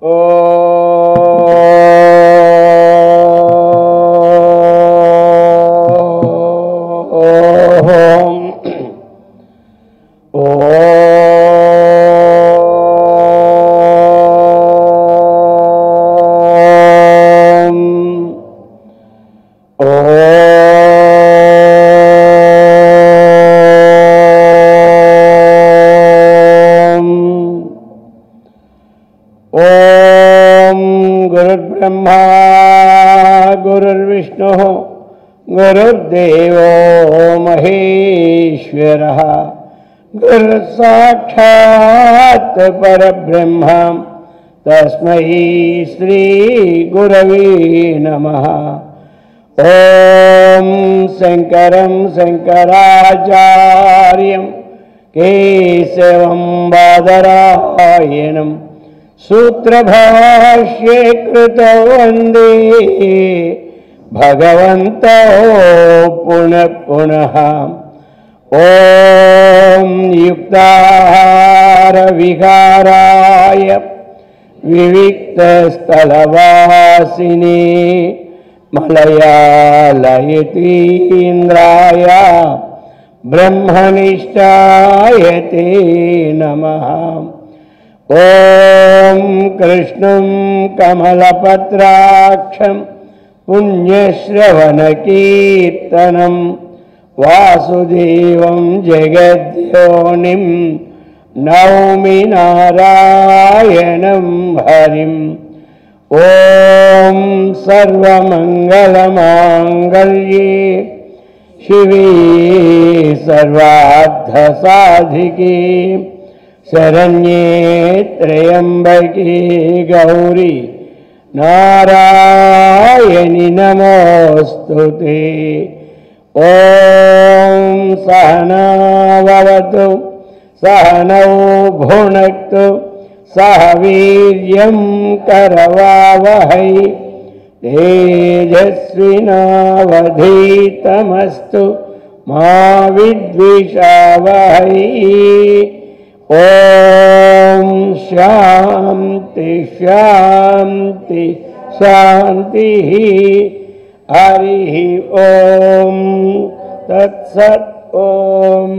ఓం ఓం ఓం ఓం గురుర్బ్రహ్మా గురుర్విష్ణు గురుర్దేవో మహేశ్వర గురు సాక్షాత్ పరబ్రహ్మ తస్మై శ్రీ గురవే నమ ఓం శంకరం శంకరాచార్యం కేశవం బాదరాయణం సూత్రభాష్యే కృతో వందే భగవంతో పునః పునః ఓం యుక్తాహార విహారాయ వివిక్తస్థలవాసిని మలయాలయతీంద్రాయ బ్రహ్మనిష్టాయ తే నమః ఓం కృష్ణం కమలపత్రాక్షం పుణ్యశ్రవణకీర్తనం వాసుదేవం జగద్యోనిం నౌమి నారాయణం హరిం ఓం సర్వమంగళమాంగళ్యే శివే సర్వార్థసాధికే శరణ్యే త్రయంబకే గౌరీ నారాయణి నమోऽस्तु ते ॐ सहनावतु सहनौ भुनक्तु सह वीर्यं करवावहै तेजस्विनावधीतमस्तु मा विद्विषावहै ॐ शान्ति शान्ति शान्तिः हरिः ॐ तत्सत् ॐ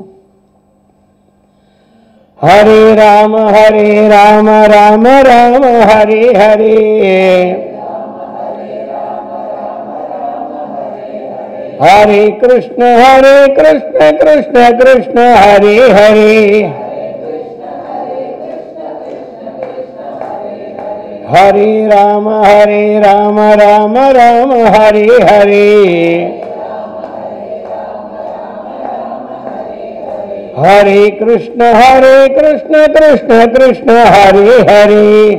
हरे राम हरे राम राम राम हरे हरे हरे कृष्ण हरे कृष्ण कृष्ण कृष्ण हरे हरे हरे राम हरे राम राम राम हरे हरे हरे कृष्ण हरे कृष्ण कृष्ण कृष्ण हरे हरे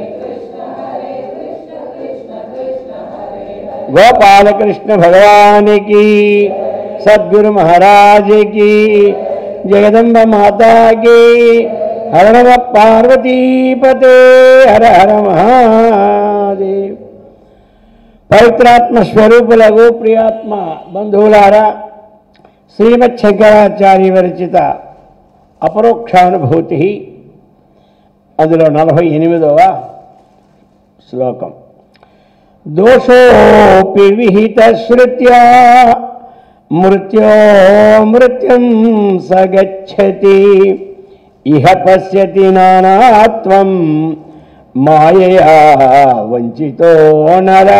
गोपाल कृष्ण भगवान की सदगुरु महाराज की जगदम्ब माता की हर नम पार्वती पते हर हर మహాదేవ్ పవిత్రాత్మ స్వరూపులకు ప్రియాత్మ బంధువులారా శ్రీమత్ శంకరాచార్య విరచిత అపరోక్షానుభూతి అందులో నలభై ఎనిమిదవ శ్లోకం దోషోపి విహిత శ్రుత్యా మృత్యో మృత్యుం సగచ్చతి ఇహ పశ్యతి నానాత్వం మాయయా వంచితో నర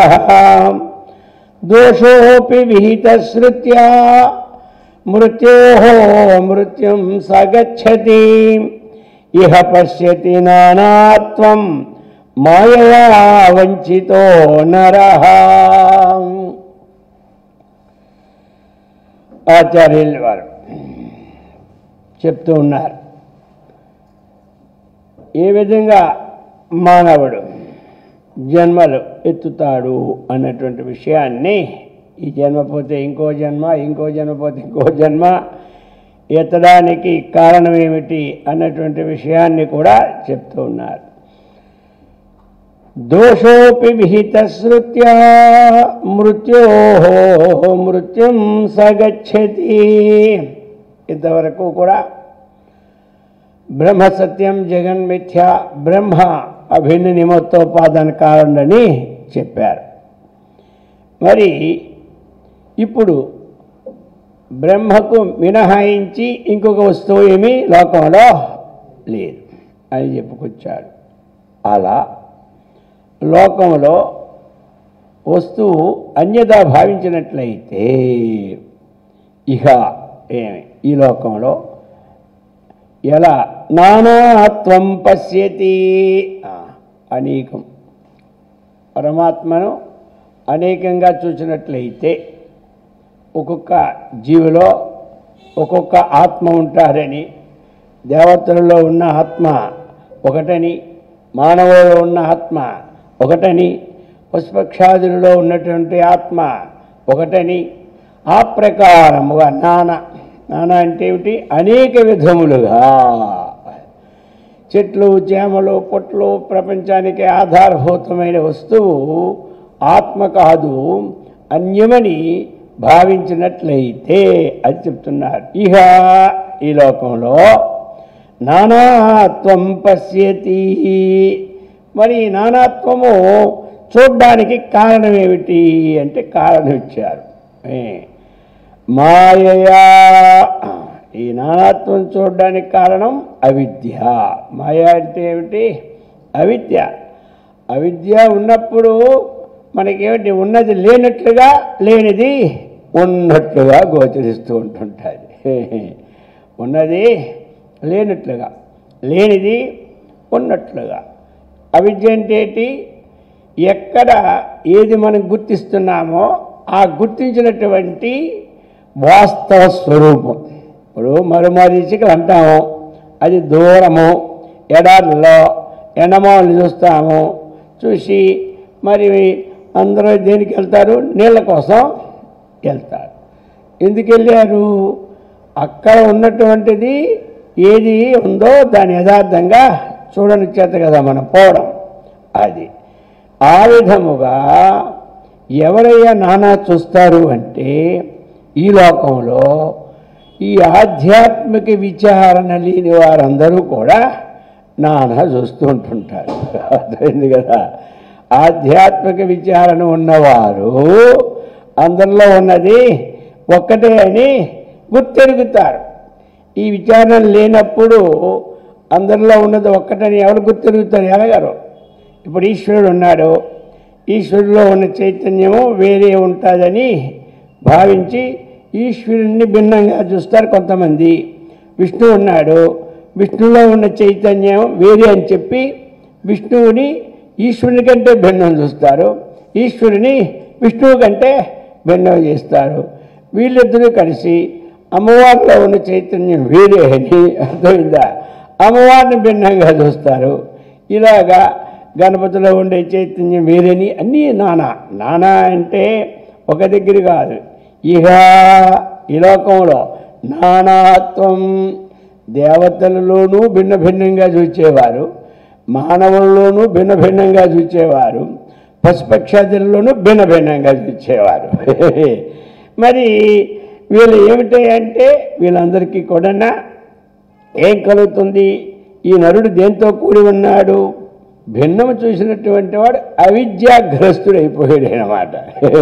దోషోపి విహిత శ్రుత్యా మృత్యో మృత్యుం సగచ్చతి ఇహ పశ్యతి నానాత్వం మాయయా వంచితో నర ఆచార్యుల వారు చెప్తూ ఉన్నారు ఏ విధంగా మానవుడు జన్మలు ఎత్తుతాడు అన్నటువంటి విషయాన్ని ఈ జన్మ పోతే ఇంకో జన్మ ఇంకో జన్మ పోతే ఇంకో జన్మ ఎత్తడానికి కారణం ఏమిటి అన్నటువంటి విషయాన్ని కూడా చెప్తూ ఉన్నారు దోషోపి విహిత శృత్యా మృత్యో మృత్యుం సగచ్చతి ఇంతవరకు కూడా బ్రహ్మ సత్యం జగన్మిథ్య బ్రహ్మ అభిన్న నిమిత్తోపాదాన కారణని చెప్పారు మరి ఇప్పుడు బ్రహ్మకు మినహాయించి ఇంకొక వస్తువు ఏమీ లోకంలో లేదు అని చెప్పుకొచ్చాడు అలా లోకంలో వస్తువు అన్యదా భావించినట్లయితే ఇక ఏమి ఈ లోకంలో ఎలా నానాత్వం పశ్యతి ఆ, అనేకం పరమాత్మను అనేకంగా చూసినట్లయితే ఒక్కొక్క జీవిలో ఒక్కొక్క ఆత్మ ఉంటారని దేవతలలో ఉన్న ఆత్మ ఒకటని మానవులలో ఉన్న ఆత్మ ఒకటని పుష్పక్షాదులలో ఉన్నటువంటి ఆత్మ ఒకటని ఆ ప్రకారముగా నానా నానా అంటే ఏమిటి అనేక విధములుగా చెట్లు చేమలు పొట్లు ప్రపంచానికి ఆధారభూతమైన వస్తువు ఆత్మ కాదు అన్యమని భావించినట్లయితే అది చెప్తున్నారు ఇహ ఈ లోకంలో నానాత్వం పశ్యతి మరి ఈ నానాత్వము చూడ్డానికి కారణం ఏమిటి అంటే కారణం ఇచ్చారు ఏ, మాయయా ఈ నానాత్వం చూడడానికి కారణం అవిద్య మాయ అంటే ఏమిటి అవిద్య అవిద్య ఉన్నప్పుడు మనకేమిటి ఉన్నది లేనట్లుగా లేనిది ఉన్నట్లుగా గోచరిస్తూ ఉంటుంటుంది ఉన్నది లేనట్లుగా లేనిది ఉన్నట్లుగా అవిద్య అంటే ఏంటి ఎక్కడ ఏది మనం గుర్తిస్తున్నామో ఆ గుర్తించినటువంటి వాస్తవ స్వరూపం ఇప్పుడు మరుమరీచికలు అంటాము అది దూరము ఎడారిలో ఎండమావులు చూస్తాము చూసి మరి అందరూ దేనికి వెళ్తారు నీళ్ళ కోసం వెళ్తారు ఎందుకు వెళ్ళారు అక్కడ ఉన్నటువంటిది ఏది ఉందో దాని యథార్థంగా చూడని చేత కదా మనం పోవడం అది ఆ విధముగా ఎవరయ్యా నానా చూస్తారు అంటే ఈ లోకంలో ఈ ఆధ్యాత్మిక విచారణ లేని వారందరూ కూడా నానా చూస్తూ ఉంటుంటారు అర్థమైంది కదా ఆధ్యాత్మిక విచారణ ఉన్నవారు అందరిలో ఉన్నది ఒక్కటే అని గుర్తెరుగుతారు ఈ విచారణ లేనప్పుడు అందరిలో ఉన్నది ఒక్కటని ఎవరు గుర్తెరుగుతారు ఎలాగారు ఇప్పుడు ఈశ్వరుడు ఉన్నాడు ఈశ్వరులో ఉన్న చైతన్యము వేరే ఉంటుందని భావించి ఈశ్వరుణ్ణి భిన్నంగా చూస్తారు కొంతమంది విష్ణు ఉన్నాడు విష్ణులో ఉన్న చైతన్యం వేరే అని చెప్పి విష్ణువుని ఈశ్వరుని కంటే భిన్నం చూస్తారు ఈశ్వరుని విష్ణువు కంటే భిన్నం చేస్తారు వీళ్ళిద్దరూ కలిసి అమ్మవారిలో ఉన్న చైతన్యం వేరే అని అర్థమైందా అమ్మవారిని భిన్నంగా చూస్తారు ఇలాగా గణపతిలో ఉండే చైతన్యం వేరేని అన్నీ నానా నానా అంటే ఒక దగ్గర కాదు ఇహ ఈ లోకంలో నానాత్వం దేవతలలోనూ భిన్న భిన్నంగా చూచేవారు మానవుల్లోనూ భిన్న భిన్నంగా చూచేవారు పశుపక్షాదుల్లోనూ భిన్న భిన్నంగా చూచేవారు మరి వీళ్ళు ఏమిటి అంటే వీళ్ళందరికీ కూడా ఏం కలుగుతుంది ఈ నరుడు దేంతో కూడి ఉన్నాడు భిన్నము చూసినటువంటి వాడు అవిద్యాగ్రస్తుడైపోయాడు అనమాట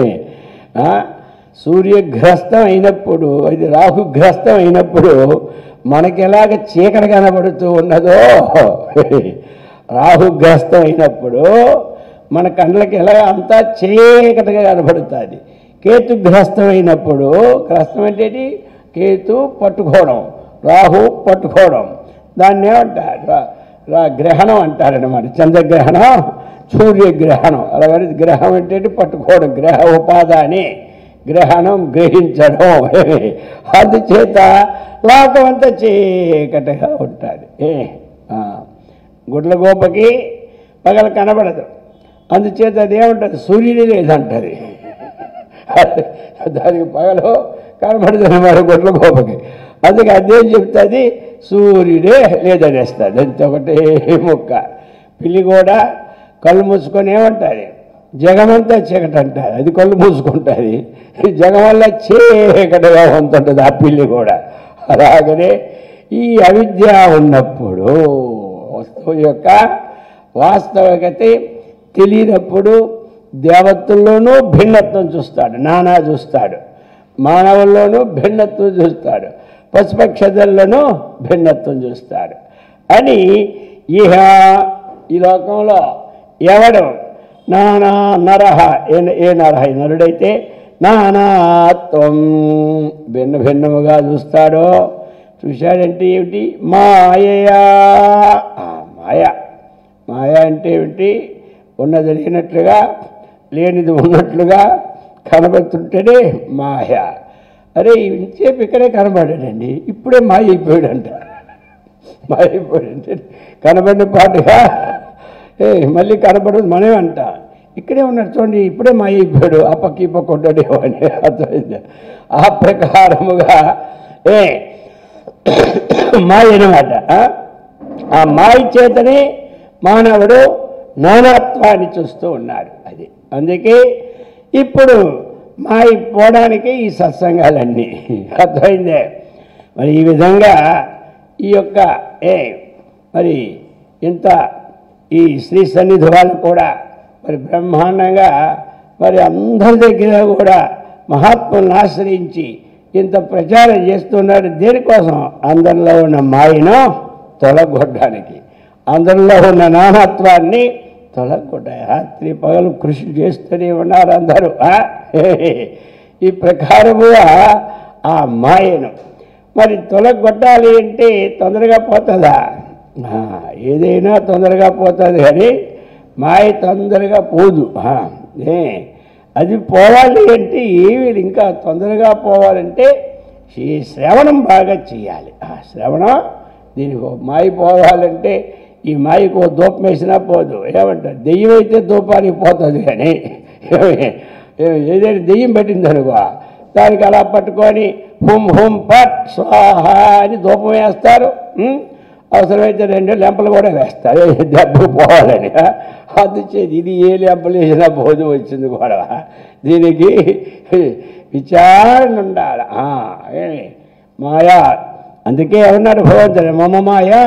సూర్యగ్రస్తం అయినప్పుడు అది రాహుగ్రస్తం అయినప్పుడు మనకి ఎలాగ చీకటి కనబడుతూ ఉన్నదో రాహుగ్రస్తం అయినప్పుడు మన కండ్లకి ఎలా అంతా చీకటిగా కనబడుతుంది కేతుగ్రస్తం అయినప్పుడు గ్రస్తం అంటే ఏంటి? కేతు పట్టుకోవడం రాహు పట్టుకోవడం దాన్ని ఏమంటారు రా- రా- గ్రహణం అంటారనమాట చంద్రగ్రహణం సూర్యగ్రహణం అలాగే గ్రహం అంటే ఏంటి? పట్టుకోవడం గ్రహ ఉపాధాని గ్రహణం గ్రహించడం అందుచేత లోకం అంతా చీకటిగా ఉంటుంది ఏ ఆ, గుడ్ల గోపకి పగల కనబడదు అందుచేత అదేముంటుంది సూర్యుడి లేదంటది దానికి పగలు కనబడుతుంది మరి గుడ్ల గోపకి అందుకే అదేం చెప్తుంది సూర్యుడే లేదనేస్తుంది అంతే ఒకటే ముక్క పిల్లి కూడా కళ్ళు మూసుకొని ఏమంటుంది జగమంతా చీకటి అంటారు అది కళ్ళు మూసుకుంటుంది జగం వల్ల చీకటిగా ఉంటుంటుంది ఆ పిల్లి కూడా అలాగనే ఈ అవిద్య ఉన్నప్పుడు వస్తువు యొక్క వాస్తవికత తెలియనప్పుడు దేవతల్లోనూ భిన్నత్వం చూస్తాడు నానా చూస్తాడు మానవుల్లోనూ భిన్నత్వం చూస్తాడు పశుపక్షదల్లోనూ భిన్నత్వం చూస్తాడు అని ఇహ ఈ లోకంలో ఎవడు నానా నరహ ఏ ఏ నరహ ఈ నరుడైతే నానాత్వం భిన్న భిన్నముగా చూస్తాడో చూశాడంటే ఏమిటి మాయయా ఆ మాయ మాయ అంటే ఏమిటి ఉన్నది లేనట్లుగా లేనిది ఉన్నట్లుగా కనబడుతుంటేనే మాయ అరే ఇంతసేపు ఇక్కడే కనబడాడండి ఇప్పుడే మాయ అయిపోయాడంట మాయ అయిపోయాడంటే కనబడిన పాటుగా ఏ మళ్ళీ కనబడదు మనమే అంట ఇక్కడే ఉన్నాడు చూడండి ఇప్పుడే మాయ అయిపోయాడు ఆ పక్క ఈ పక్క ఉంటాడేమో అని అర్థమైంది ఆ ప్రకారముగా ఏ మాయ అనమాట ఆ? ఆ మాయ చేతనే మానవుడు నానాత్వాన్ని చూస్తూ ఉన్నాడు అది అందుకే ఇప్పుడు మాయ పోవడానికి ఈ సత్సంగాలన్నీ అర్థమైందే మరి ఈ విధంగా ఈ యొక్క ఏ మరి ఇంత ఈ శ్రీ సన్నిధి వాళ్ళు కూడా మరి బ్రహ్మాండంగా మరి అందరి దగ్గర కూడా మహాత్ములను ఆశ్రయించి ఇంత ప్రచారం చేస్తున్నాడు దేనికోసం అందరిలో ఉన్న మాయను తొలగొట్టడానికి అందరిలో ఉన్న నానాత్వాన్ని తొలగొట్ట రాత్రి పగలు కృషి చేస్తూనే ఉన్నారు అందరూ ఆ? ఈ ప్రకారముగా ఆ మాయను మరి తొలగొట్టాలి అంటే తొందరగా పోతుందా ఆ, ఏదైనా తొందరగా పోతుంది కానీ మాయ తొందరగా పోదు ఆ, ఏ అది పోవాలి అంటే ఏమి ఇంకా తొందరగా పోవాలంటే ఈ శ్రవణం బాగా చేయాలి ఆ శ్రవణం దీనికి ఓ మాయ పోవాలంటే ఈ మాయకు ఓ దూపం వేసినా పోదు ఏమంటారు దెయ్యం అయితే దూపానికి పోతుంది కానీ ఏమి- ఏ- ఏదైనా దెయ్యం పెట్టింది అనుకో దానికి అలా పట్టుకొని హుం హుం పట్ స్వాహ అని దూపం వేస్తారు ఉం? అవసరమైతే రెండు లెంపలు కూడా వేస్తారు దెబ్బ పోవాలని అందుచేది ఇది ఏ లెంపలు వేసినా పోదు వచ్చింది కూడా దీనికి విచారణ ఉండాలి ఆ, ఏమి? మాయా అందుకే ఏమన్నాడు భగవంతుడు మమ మాయా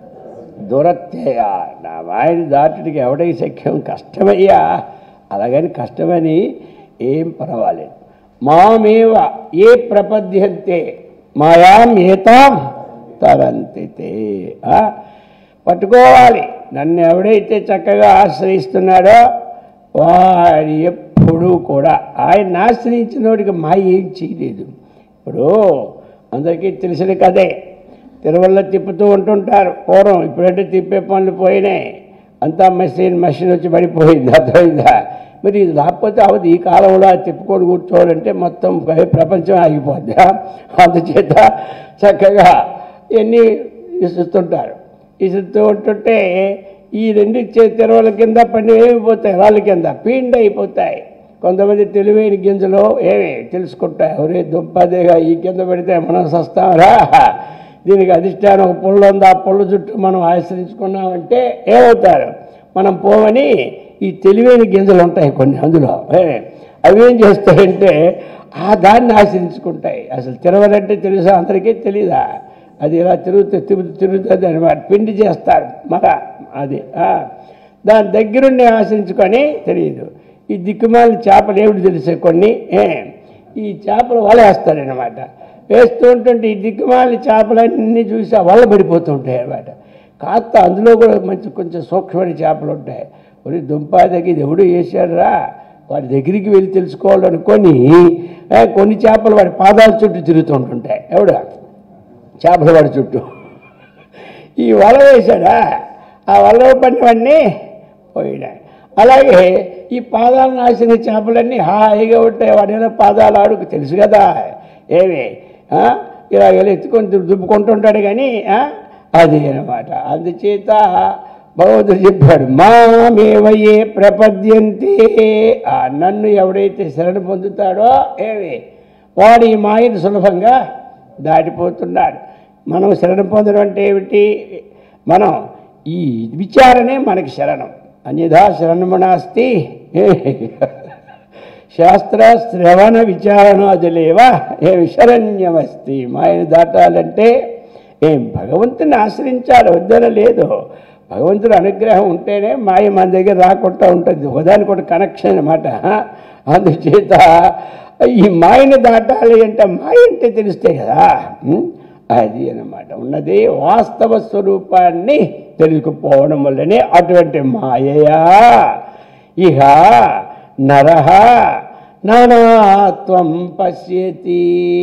దురత్యయ నా మాయని దాటుడికి ఎవడికి శక్యం కష్టమయ్యా అలాగని కష్టమని ఏం పర్వాలేదు మామేవ ఏ ప్రపద్యంతే మాయాం ఏతాం తరంతితే ఆ? పట్టుకోవాలి నన్ను ఎవడైతే చక్కగా ఆశ్రయిస్తున్నాడో వాడు ఎప్పుడూ కూడా ఆయన ఆశ్రయించినోడికి మాయ ఏం చేయలేదు ఇప్పుడు అందరికీ తెలిసిన కదే తిరువల్ల తిప్పుతూ ఉంటుంటారు పూర్వం ఇప్పుడంటే తిప్పే పనులు పోయినాయి అంతా మెషిన్ మెషిన్ వచ్చి పడిపోయింది అర్థమైందా మరి ఇది లేకపోతే అవదు ఈ కాలంలో అది తిప్పుకొని కూర్చోవాలంటే మొత్తం ప్రపంచం ఆగిపోద్ది అందుచేత చక్కగా ఇవన్నీ విసురుతుంటారు విసురుతూ ఉంటుంటే ఈ రెండు చే- తెరవల కింద పని ఏమైపోతాయి రాళ్ళ కింద పిండి అయిపోతాయి కొంతమంది తెలివైన గింజలు ఏమి తెలుసుకుంటాయి ఒరే దుంపదేగా ఈ కింద పెడితే మనం సస్తాంరా దీనికి అధిష్టానం ఒక పుల్ల ఉంది ఆ పుల్ల చుట్టూ మనం ఆశ్రయించుకున్నామంటే ఏమవుతారు మనం పోవని ఈ తెలివైన గింజలు ఉంటాయి కొన్ని అందులో ఏ, అవి ఏం చేస్తాయంటే ఆ దాన్ని ఆశ్రయించుకుంటాయి అసలు తిరగలంటే తెలుసా అందరికీ తెలీదా అది ఇలా తిరుగుతూ తిరుగుతూ తిరుగుతుంది అనమాట పిండి చేస్తారు మర అది ఆ. దాని దగ్గరుండి ఆశ్రయించుకొని తెలియదు ఈ దిక్కుమాలి చేపలు ఏమిటి తెలిసే కొన్ని ఏ ఈ చేపలు వలేస్తారనమాట వేస్తూ ఉంటుంటే ఈ దిక్కుమాలి చేపలన్నీ చూసి ఆ వల్ల పడిపోతుంటాయి అనమాట కాస్త అందులో కూడా మంచి కొంచెం సూక్ష్మమైన చేపలు ఉంటాయి ఒరి దుంపా దగ్గర ఇది ఎవడు వేసాడురా వాడి దగ్గరికి వెళ్ళి తెలుసుకోవాలనుకొని ఏ, కొన్ని చేపలు వాడి పాదాల చుట్టూ తిరుగుతుంటుంటాయి ఎవడా చేపల వాడి చుట్టూ ఈ వల వేశాడా ఆ వల పడినవన్నీ పోయినాయి అలాగే ఈ పాదాలు నాసిన చేపలన్నీ హాయిగా ఉంటాయి వాడేదో పాదాలు ఆడుకు తెలుసు కదా ఏమి ఆ? ఇలా ఇలా ఎత్తుకొని దుబ్బు- దుబ్బుకుంటుంటాడు కానీ ఆ? అది అనమాట అందుచేత భగవంతుడు చెప్పాడు మామేవయే ప్రపద్యంతే ఆ నన్ను ఎవడైతే శరణ పొందుతాడో ఏమి వాడు ఈ మాయను సులభంగా దాటిపోతున్నాడు మనం శరణం పొందడం అంటే ఏమిటి మనం ఈ విచారణే మనకి శరణం అన్యథా శరణమనాస్తి శాస్త్ర శ్రవణ విచారణాదులేవా ఏమి శరణ్యమస్తి మాయను దాటాలంటే ఏం భగవంతుని ఆశ్రయించాలి వద్దన లేదు భగవంతుడు అనుగ్రహం ఉంటేనే మాయ మన దగ్గర రాకుండా ఉంటుంది ఒకదానికి ఒక కనెక్షన్ అనమాట అందుచేత ఈ మాయని దాటాలి అంటే మాయ అంటే తెలిస్తే కదా ఉం? అది అన్నమాట ఉన్నది వాస్తవ స్వరూపాన్ని తెలుసుకుపోవడం వల్లనే అటువంటి మాయయా ఇహ నరహ నానాత్వం పశ్యతి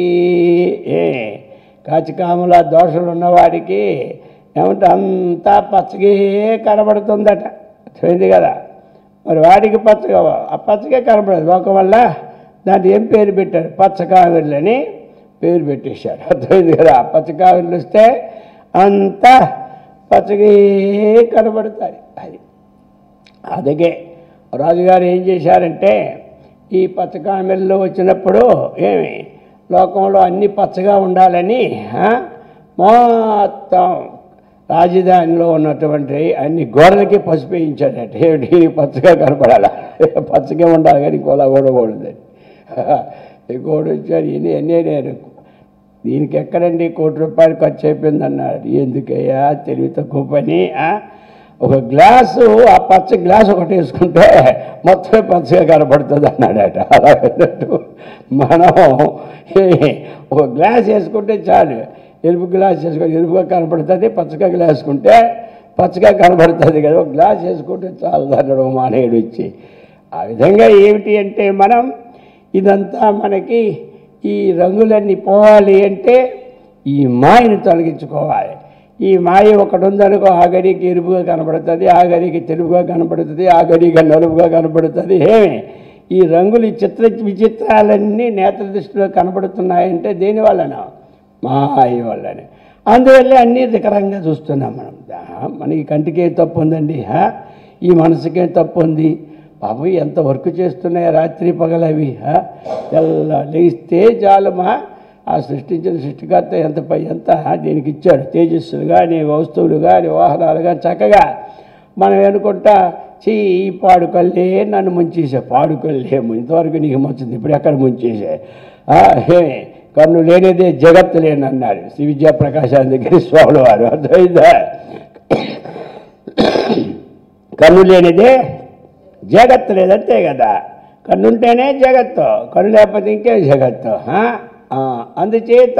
ఏ కాచికాముల దోషలు ఉన్నవాడికి ఏమంటే అంతా పచ్చగే కనబడుతుందట అర్థమైంది కదా మరి వాడికి పచ్చగా ఆ పచ్చగా కనబడదు లోకం వల్ల దాన్ని ఏం పేరు పెట్టారు పచ్చకావిర్లని పేరు పెట్టేశారు అర్థమైంది కదా ఆ పచ్చకావిర్లు వస్తే అంతా పచ్చగే కనబడతాయి అది అందుకే రాజుగారు ఏం చేశారంటే ఈ పచ్చకామెల్లో వచ్చినప్పుడు ఏమి లోకంలో అన్ని పచ్చగా ఉండాలని ఆ, మొత్తం రాజధానిలో ఉన్నటువంటి అన్ని గోడలకి పసుపు వేయించాడట ఏమిటి ఇది పచ్చగా కనపడాలా పచ్చగా ఉండాలి కానీ గోడ కూడకూడదు ఈ గోడ వచ్చాడు ఈయన ఎన్నే నేను దీనికి ఎక్కడండి కోటి రూపాయలు ఖర్చు అయిపోయింది అన్నాడు ఎందుకయ్యా తెలివి తక్కువ పని ఆ? ఒక గ్లాసు ఆ పచ్చ గ్లాస్ ఒకటి వేసుకుంటే మొత్తం పచ్చగా కనపడుతుంది అన్నాడట అలాగన్నట్టు మనం ఒక గ్లాస్ వేసుకుంటే చాలు ఎరుపు గ్లాస్ వేసుకుంటే ఎరుపుగా కనపడుతుంది పచ్చగా గ్లాస్ వేసుకుంటే పచ్చగా కనపడుతుంది కదా ఒక గ్లాస్ వేసుకుంటే చాలు అన్నాడు మానేయుడు వచ్చి ఆ విధంగా ఏమిటి అంటే మనం ఇదంతా మనకి ఈ రంగులన్నీ పోవాలి అంటే ఈ మాయను తొలగించుకోవాలి ఈ మాయ ఒకటి ఉందనుకో ఆ గడికి ఎరుపుగా కనబడుతుంది ఆ గడికి తెలుపుగా కనబడుతుంది ఆ గడికి నలుపుగా కనబడుతుంది ఏమి ఈ రంగులు ఈ చిత్ర విచిత్రాలన్నీ నేత్ర దృష్టిలో కనబడుతున్నాయంటే దేని వలన మాయ వల్లనే అందువల్లే అన్ని రికరంగా చూస్తున్నాం మనం దా- మనకి కంటికి తప్పు ఉందండి హా? ఈ మనసుకేం తప్పు ఉంది పాపం ఎంత వర్క్ చేస్తున్నాయి రాత్రి పగలవి హా? తెల్ల లేస్తే చాలమా ఆ సృష్టించిన సృష్టికర్త ఎంత పై ఎంత దీనికి ఇచ్చాడు తేజస్సులు కానీ వస్తువులు కానీ వాహనాలు కానీ చక్కగా మనం అనుకుంటా చీ ఈ పాడుకల్లే నన్ను ముంచేసే పాడుకల్లే ఇంతవరకు నీకు ముంచింది ఇప్పుడు ఎక్కడ ముంచేసే ఆ, హే కన్ను లేనిదే జగత్తు లేనన్నాడు శ్రీ విద్యాప్రకాశానందగిరి స్వాముల వారు అర్థమైందా కన్ను లేనిదే జగత్తు లేదంతే కదా కన్నుంటేనే జగత్తు కన్ను లేకపోతే ఇంకే జగత్తు ఆ? ఆ, అందుచేత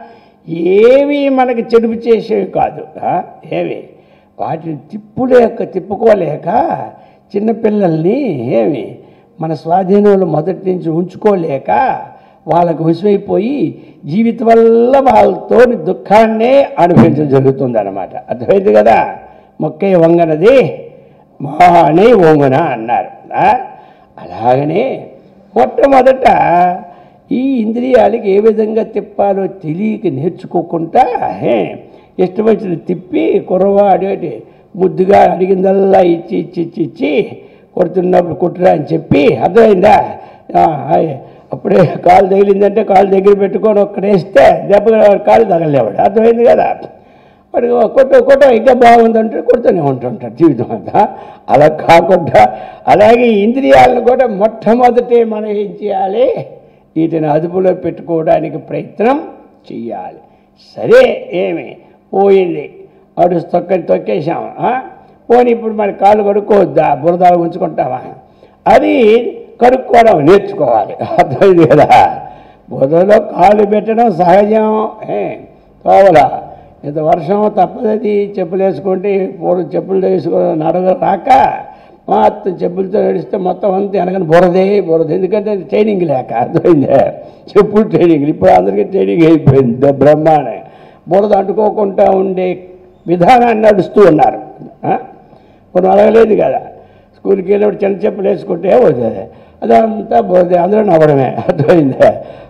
ఏవి మనకి చెడుపు చేసేవి కాదు ఆ? ఏవి వాటిని తిప్పులేక తిప్పుకోలేక చిన్నపిల్లల్ని ఏమి మన స్వాధీనంలో మొదటి నుంచి ఉంచుకోలేక వాళ్ళకు విసిమైపోయి జీవితం వల్ల వాళ్ళతో దుఃఖాన్నే అనుభవించడం జరుగుతుంది అనమాట అర్థమైంది కదా మొక్కే వంగనది మానే వంగున అన్నారు ఆ? అలాగనే మొట్టమొదట ఈ ఇంద్రియాలకి ఏ విధంగా తిప్పాలో తెలియక నేర్చుకోకుండా హే, ఇష్టం వచ్చిన తిప్పి కుర్రవాడేటి ముద్దుగా అడిగిందల్లా ఇచ్చి ఇచ్చి ఇచ్చి ఇచ్చి కొడుతున్నప్పుడు కొట్టురా అని చెప్పి అర్థమైందా ఆ, హాయ్. అప్పుడే కాలు తగిలిందంటే కాలు దగ్గర పెట్టుకొని ఒక్కడేస్తే దెబ్బ కాలు తగలేవాడు అర్థమైంది కదా వాడు కొట్ట కొట్ట ఇంకా బాగుందంటే కొడుతూనే ఉంటుంటాడు జీవితం అంతా అలా కాకుండా అలాగే ఇంద్రియాలను కూడా మొట్టమొదటే మనం ఏం చేయాలి వీటిని అదుపులో పెట్టుకోవడానికి ప్రయత్నం చెయ్యాలి సరే ఏమి పోయింది అడు తొక్కని తొక్కేసాం ఆ? పోనీ ఇప్పుడు మరి కాళ్ళు కడుక్కోవద్దా బురదాలు ఉంచుకుంటావా అది కడుక్కోవడం నేర్చుకోవాలి అర్థమైంది కదా బురదలో కాళ్ళు పెట్టడం సహజం ఏ కావాలా ఇంత వర్షం తప్పదది చెప్పులు వేసుకుంటే పూర్వం చెప్పులు వేసుకో నడగ రాక మొత్తం చెప్పులతో నడిస్తే మొత్తం అంతా వెనకని బురదే బురద ఎందుకంటే అది ట్రైనింగ్ లేక అర్థమైందే చెప్పులు ట్రైనింగ్ ఇప్పుడు అందరికీ ట్రైనింగ్ అయిపోయింది బ్రహ్మాండ బురద అంటుకోకుండా ఉండే విధానాన్ని నడుస్తూ ఉన్నారు ఆ? కొన్ని అడగలేదు కదా స్కూల్కి వెళ్ళినప్పుడు చిన్న చెప్పులు వేసుకుంటే పోతుంది అదంతా పోతే అందరూ నవ్వడమే అర్థమైందే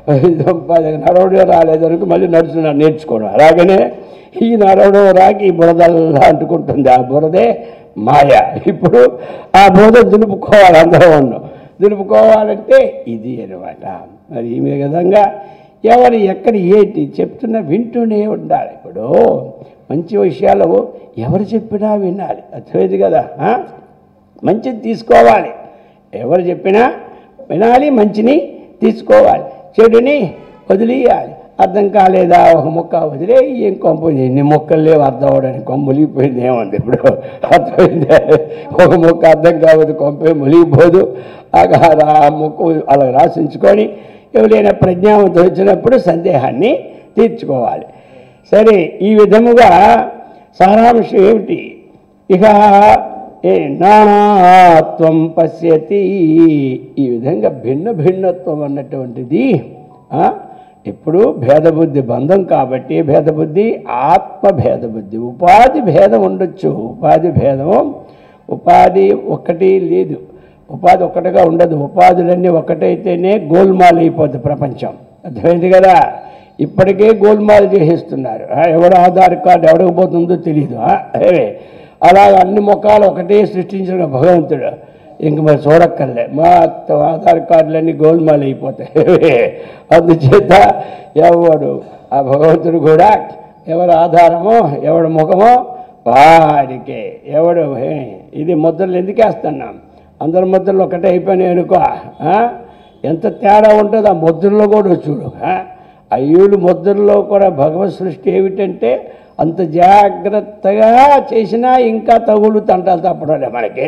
నడవడం రాలేదనుకో మళ్ళీ నడుచున్నా నేర్చుకోవడం అలాగనే ఈ నడవడం రాకి ఈ బురదల్లా అంటుకుంటుంది ఆ బురదే మాయ ఇప్పుడు ఆ బురద దులుపుకోవాలి అందరం ఉన్నాం దులుపుకోవాలంటే ఇది అనమాట మరి ఈ విధంగా ఎవరు ఎక్కడ ఏంటి చెప్తున్నా వింటూనే ఉండాలి ఇప్పుడు మంచి విషయాలు ఎవరు చెప్పినా వినాలి అర్థమైంది కదా ఆ? మంచిది తీసుకోవాలి ఎవరు చెప్పినా వినాలి మంచిని తీసుకోవాలి చెడుని వదిలేయాలి అర్థం కాలేదా ఒక మొక్క వదిలే ఏం కొంప ఎన్ని మొక్కలు లేవు అర్థం అవడానికి కొంప మునిగిపోయింది ఏముంది ఇప్పుడు అర్థమైంది ఒక మొక్క అర్థం కావద్దు కొంప మునిగిపోదు ఆగా ఆ మొక్క అలా రాసించుకొని ఎవరైనా ప్రజ్ఞావంతం వచ్చినప్పుడు సందేహాన్ని తీర్చుకోవాలి సరే ఈ విధముగా సారాంశం ఏమిటి ఇక ఏ నానాత్వం పశ్యతి ఈ విధంగా భిన్న భిన్నత్వం అన్నటువంటిది ఆ, ఇప్పుడు భేదబుద్ధి బంధం కాబట్టి భేదబుద్ధి ఆత్మ భేదబుద్ధి ఉపాధి భేదం ఉండొచ్చు ఉపాధి భేదము ఉపాధి ఒక్కటి లేదు ఉపాధి ఒక్కటిగా ఉండదు ఉపాధులన్నీ ఒకటైతేనే గోల్మాల్ అయిపోద్ది ప్రపంచం అర్థమైంది కదా ఇప్పటికే గోల్మాల్ చేసేస్తున్నారు ఆ, ఎవడ ఆధార్ కార్డు ఎవడకు పోతుందో తెలియదు ఆ, ఏవే అలా అన్ని ముఖాలు ఒకటే సృష్టించిన భగవంతుడు ఇంక మరి చూడక్కర్లే మొత్తం ఆధార్ కార్డులన్నీ గోల్మాల్ అయిపోతాయి అందుచేత ఎవడు ఆ భగవంతుడు కూడా ఎవరి ఆధారమో ఎవడి ముఖమో వాడికే ఎవడు హే, ఇది ముద్రలు ఎందుకు వేస్తున్నాం అందరి ముద్రలు ఒకటే అయిపోయినాయి అనుకో ఆ? ఎంత తేడా ఉంటుందో ఆ ముద్రలో కూడా చూడు ఆ? ఆ ఏడు ముద్రలో కూడా భగవత్ సృష్టి ఏమిటంటే అంత జాగ్రత్తగా చేసినా ఇంకా తగులు తంటాలు తప్పడం మనకి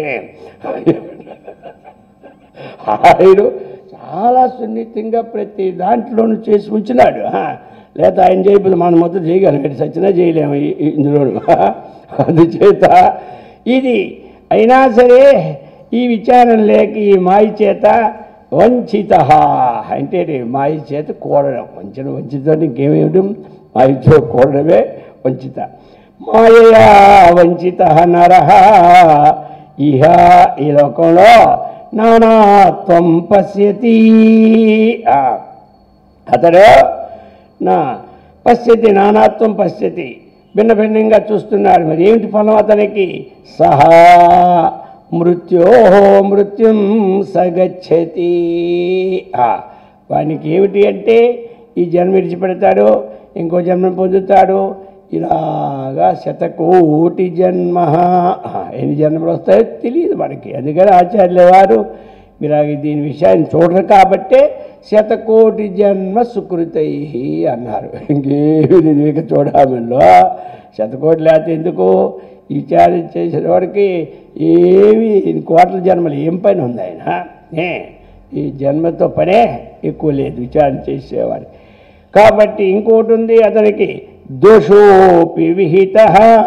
ఆయన చాలా సున్నితంగా ప్రతి దాంట్లోనూ చేసి ఉంచినాడు ఆ, లేదా ఆయన చేయకపోతే మనం మొత్తం చేయగలం సచ్చినా చేయలేము ఈ- ఈ- ఇందులోను అందుచేత ఇది అయినా సరే ఈ విచారం లేక ఈ మాయ చేత వంచిత అంటే ఇది మాయ చేత కూడడం వంచడం వంచిత ఇంకేమేమిటి మాయతో కూడడమే వంచిత మాయయా వంచిత నర ఇహ ఈ లోకంలో నానాత్వం పశ్యతి ఆ, అతడు నా పశ్యతి నానాత్వం పశ్యతి భిన్న భిన్నంగా చూస్తున్నాడు మరి ఏమిటి ఫలం అతనికి సహా మృత్యో మృత్యుం సగచ్చతి ఆ, వానికి ఏమిటి అంటే ఈ జన్మ విడిచిపెడతాడు ఇంకో జన్మ పొందుతాడు ఇలాగా శతకోటి జన్మ ఆ, ఎన్ని జన్మలు వస్తాయో తెలియదు మనకి అందుకని ఆచార్యుల వారు మీరు ఆ దీని విషయాన్ని చూడరు కాబట్టే శతకోటి జన్మ సుకృతై అన్నారు ఇంకేమి వివేక చూడమల్లో శతకోటి లేకపోతే ఎందుకు ఈ విచారం చేసిన వాడికి ఏమి కోట్ల జన్మలు ఏం పని ఉంది ఆయన ఏ ఈ జన్మతో పనే ఎక్కువ లేదు విచారణ చేసేవాడు కాబట్టి ఇంకోటి ఉంది అతనికి దోషోపి విహిత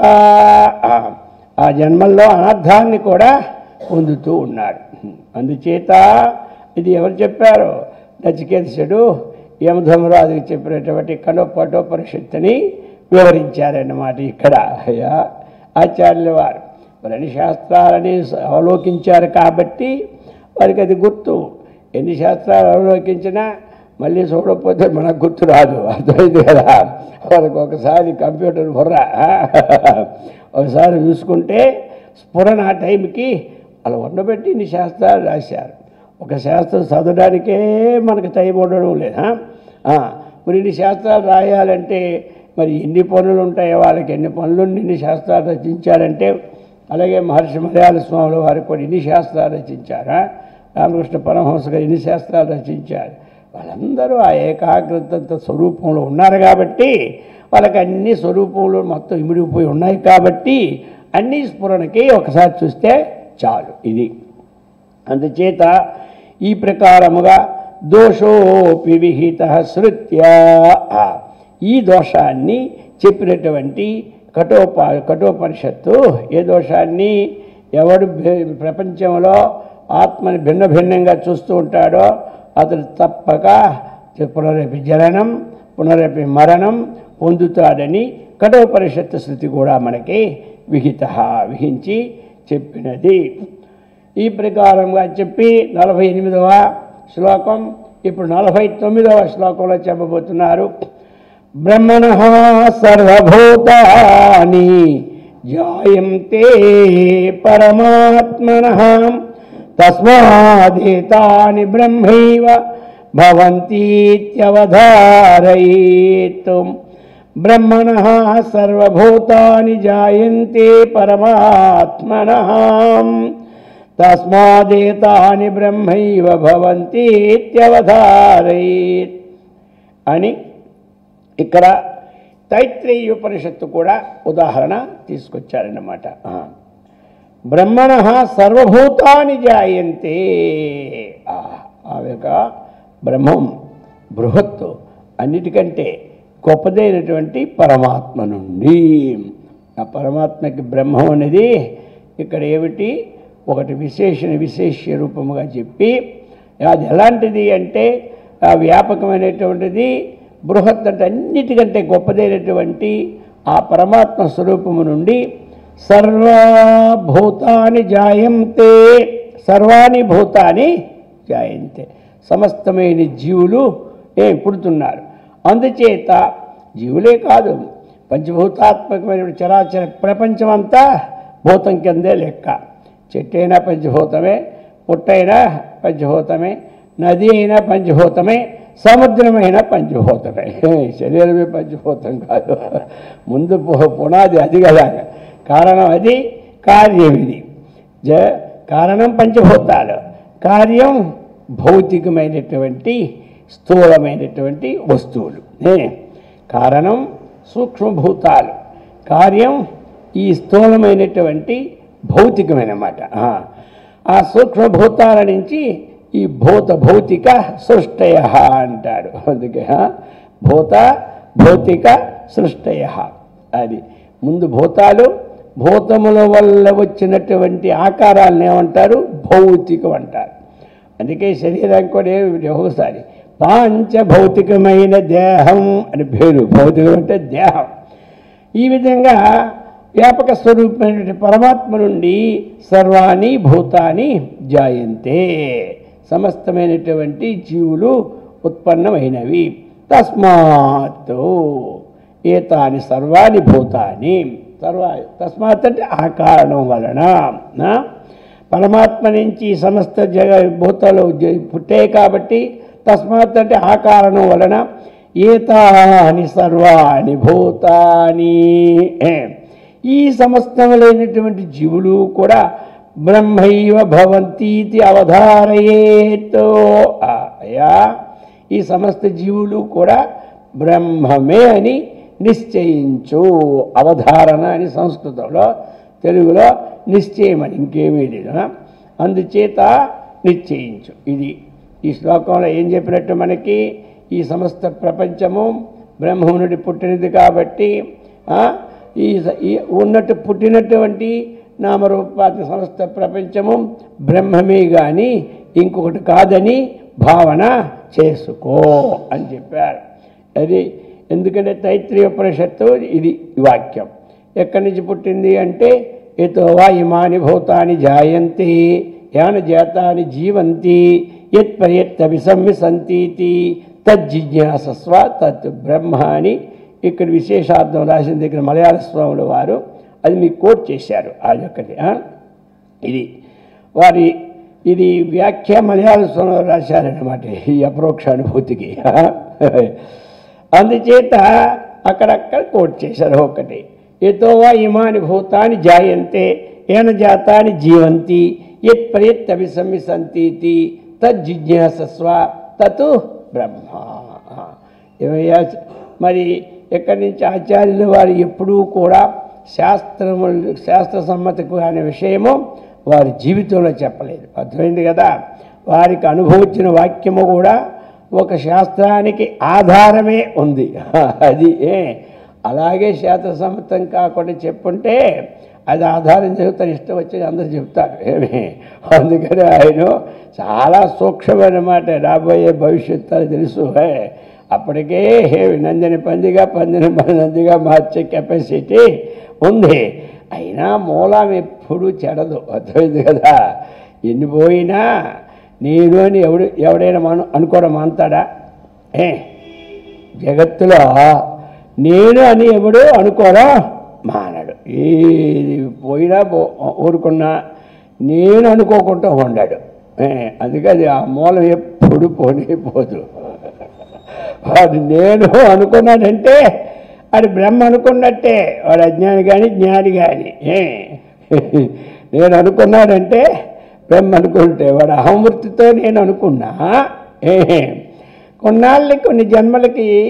ఆ జన్మల్లో అనర్థాన్ని కూడా పొందుతూ ఉన్నాడు అందుచేత ఇది ఎవరు చెప్పారు నచికేతసుడు యమధర్మరాజుకి చెప్పినటువంటి కనోపటోపనిషత్తుని వివరించారన్నమాట ఇక్కడ అయ్యా ఆచార్యుల వారు మరి అన్ని శాస్త్రాలని అవలోకించారు కాబట్టి వారికి అది గుర్తు ఎన్ని శాస్త్రాలు అవలోకించినా మళ్ళీ చూడకపోతే మనకు గుర్తు రాదు అర్థమైంది కదా వాళ్ళకి ఒకసారి కంప్యూటర్ బుర్ర ఒకసారి చూసుకుంటే స్ఫురణ ఆ టైంకి అలా ఉండబెట్టి ఇన్ని శాస్త్రాలు రాశారు ఒక శాస్త్రం చదవడానికే మనకు టైం ఉండడం లేదా ఆ, మరి ఇన్ని శాస్త్రాలు రాయాలంటే మరి ఎన్ని పనులు ఉంటాయో వాళ్ళకి ఎన్ని పనులు ఇన్ని శాస్త్రాలు రచించారంటే అలాగే మహర్షి మలయాళ స్వాముల వారు కూడా ఇన్ని శాస్త్రాలు రచించారా రామకృష్ణ పరమహంస గారు ఇన్ని శాస్త్రాలు రచించారు వాళ్ళందరూ ఆ ఏకాగ్రత స్వరూపంలో ఉన్నారు కాబట్టి వాళ్ళకి అన్ని స్వరూపంలో మొత్తం ఇమిడిపోయి ఉన్నాయి కాబట్టి అన్ని స్ఫురణకి ఒకసారి చూస్తే చాలు ఇది అందుచేత ఈ ప్రకారముగా దోషోపి విహిత శృత్య ఈ దోషాన్ని చెప్పినటువంటి కఠోప కఠోపనిషత్తు ఏ దోషాన్ని ఎవడు భే- ప్రపంచంలో ఆత్మని భిన్న భిన్నంగా చూస్తూ ఉంటాడో అతడు తప్పక పునరేపి జననం పునరేపి మరణం పొందుతాడని కఠోపనిషత్తు శృతి కూడా మనకి విహిత విహించి చెప్పినది ఈ ప్రకారంగా చెప్పి నలభై ఎనిమిదవ శ్లోకం ఇప్పుడు నలభై తొమ్మిదవ శ్లోకంలో చెప్పబోతున్నారు బ్రహ్మణ సర్వభూతాని జాయంతే పరమాత్మన తస్మాదేతాని బ్రహ్మైవ భవంతీత్యవధారయేత్ బ్రహ్మణ సర్వభూతాని జాయంతే పరమాత్మన తస్మాదేతాని బ్రహ్మైవ భవంతీత్యవధారయేత్ అని ఇక్కడ తైత్రేయ ఉపనిషత్తు కూడా ఉదాహరణ తీసుకొచ్చారన్నమాట ఆ. బ్రహ్మణ సర్వభూతాని జాయంతే ఆ ఆ యొక్క బ్రహ్మం బృహత్తు అన్నిటికంటే గొప్పదైనటువంటి పరమాత్మ నుండి ఆ పరమాత్మకి బ్రహ్మం అనేది ఇక్కడ ఏమిటి ఒకటి విశేషణ విశేష రూపముగా చెప్పి అది ఎలాంటిది అంటే ఆ వ్యాపకమైనటువంటిది బృహత్ అంటే అన్నిటికంటే గొప్పదైనటువంటి ఆ పరమాత్మ స్వరూపము నుండి సర్వభూతాని జాయంతే సర్వాణి భూతాని జాయంతే సమస్తమైన జీవులు ఏ పుడుతున్నారు అందుచేత జీవులే కాదు పంచభూతాత్మకమైన చరాచర ప్రపంచం అంతా భూతం కిందే లెక్క చెట్టైనా పంచభూతమే పుట్టైనా పంచభూతమే నది అయినా పంచభూతమే సముద్రమైన పంచభూతమే శరీరమే పంచభూతం కాదు ముందు పు- పునాది అది కదా కారణం అది కార్యం ఇది జ కారణం పంచభూతాలు కార్యం భౌతికమైనటువంటి స్థూలమైనటువంటి వస్తువులు ఏ? కారణం సూక్ష్మభూతాలు కార్యం ఈ స్థూలమైనటువంటి భౌతికమైనమాట ఆ. ఆ సూక్ష్మభూతాల నుంచి ఈ భూత భౌతిక సృష్టయ అంటాడు అందుకే ఆ, భూత భౌతిక సృష్టయ అది ముందు భూతాలు భూతముల వల్ల వచ్చినటువంటి ఆకారాలను ఏమంటారు భౌతికం అంటారు అందుకే శరీరం కూడా ఏమిటి ఒకసారి పాంచభౌతికమైన దేహం అని పేరు భౌతికం అంటే దేహం ఈ విధంగా వ్యాపక స్వరూపమైనటువంటి పరమాత్మ నుండి సర్వాణి భూతాని జాయంతే సమస్తమైనటువంటి జీవులు ఉత్పన్నమైనవి తస్మాత్ ఏతాని సర్వాణి భూతాని సర్వా తస్మాత్ అంటే ఆ కారణం వలన నా? పరమాత్మ నుంచి ఈ సమస్త జగ భూతాలు జ- పుట్టాయి కాబట్టి తస్మాత్ అంటే ఆ కారణం వలన ఏతాని సర్వాణి భూతాని ఏ. ఈ సమస్తములైనటువంటి జీవులు కూడా బ్రహ్మైవ భవంతీతి అవధారయేతో ఆ, అయ్యా ఈ సమస్త జీవులు కూడా బ్రహ్మమే అని నిశ్చయించు అవధారణ అని సంస్కృతంలో తెలుగులో నిశ్చయమని ఇంకేమీ లేదు ఆ? అందుచేత నిశ్చయించు ఇది ఈ శ్లోకంలో ఏం చెప్పినట్టు మనకి ఈ సమస్త ప్రపంచము బ్రహ్మం నుండి పుట్టినది కాబట్టి ఆ, ఈ స- ఈ ఉన్నట్టు పుట్టినటువంటి నామరూపాది సమస్త ప్రపంచము బ్రహ్మమే కానీ ఇంకొకటి కాదని భావన చేసుకో అని చెప్పారు అది ఎందుకంటే తైత్రీయ ఉపనిషత్తు ఇది ఈ వాక్యం ఎక్కడి నుంచి పుట్టింది అంటే ఎతో వా ఇమాని భూతాని జాయంతి యాన జాతాని జీవంతి యత్ పర్యత్ అభిసంవిసంతీతి తజ్జిజ్ఞాసస్వ తత్ బ్రహ్మ అని ఇక్కడ విశేషార్థం రాసిన దగ్గర మలయాళ స్వాముల వారు అది మీకు కోట్ చేశారు ఆ యొక్కటి ఆ? ఇది వారి ఇది వ్యాఖ్య మలయాళ స్వామి రాశారన్నమాట ఈ అపరోక్ష అనుభూతికి అందుచేత అక్కడక్కడ కోట్ చేశారు ఒకటి ఎతోవా ఇమాని భూతాని జాయంతే ఏన జాతాని జీవంతి యత్ ప్రయత్ అభిసంవిసంతీతి తజ్జిజ్ఞాసస్వ తతు బ్రహ్మ ఏమయ్యా మరి ఎక్కడి నుంచి ఆచార్యులు వారు ఎప్పుడూ కూడా శాస్త్రము శాస్త్ర సమ్మతకు అనే విషయము వారి జీవితంలో చెప్పలేదు అర్థమైంది కదా వారికి అనుభవించిన వాక్యము కూడా ఒక శాస్త్రానికి ఆధారమే ఉంది అది ఏ అలాగే శాస్త్ర సమ్మతం కాకుండా చెప్పుంటే అది ఆధారం చెబుతారు ఇష్టం వచ్చి అందరు చెప్తారు ఏమి అందుకని ఆయన చాలా సూక్ష్మమైన మాట రాబోయే భవిష్యత్తు అని తెలుసు హే. అప్పటికే హే నందిని పందిగా పందిని నందిగా మార్చే కెపాసిటీ ఉంది అయినా మూలం ఎప్పుడు చెడదు అర్థమైంది కదా ఎన్ని పోయినా నేను అని ఎవడు ఎవడైనా మన అనుకోవడం మానతాడా ఏ జగత్తులో నేను అని ఎవడు అనుకోరా మానడు ఏది పోయినా పో- ఊరుకున్నా నేను అనుకోకుండా ఉండాడు ఏ, అందుకే అది ఆ మూలం ఎప్పుడు పోనీ పోదు వాడు నేను అనుకున్నాడంటే అది బ్రహ్మ అనుకున్నట్టే వాడు అజ్ఞాని కానీ జ్ఞాని కానీ ఏ నేను అనుకున్నాడంటే బ్రహ్మ అనుకుంటే వాడు అహమృతితో నేను అనుకున్నా ఏ కొన్నాళ్ళకి కొన్ని జన్మలకి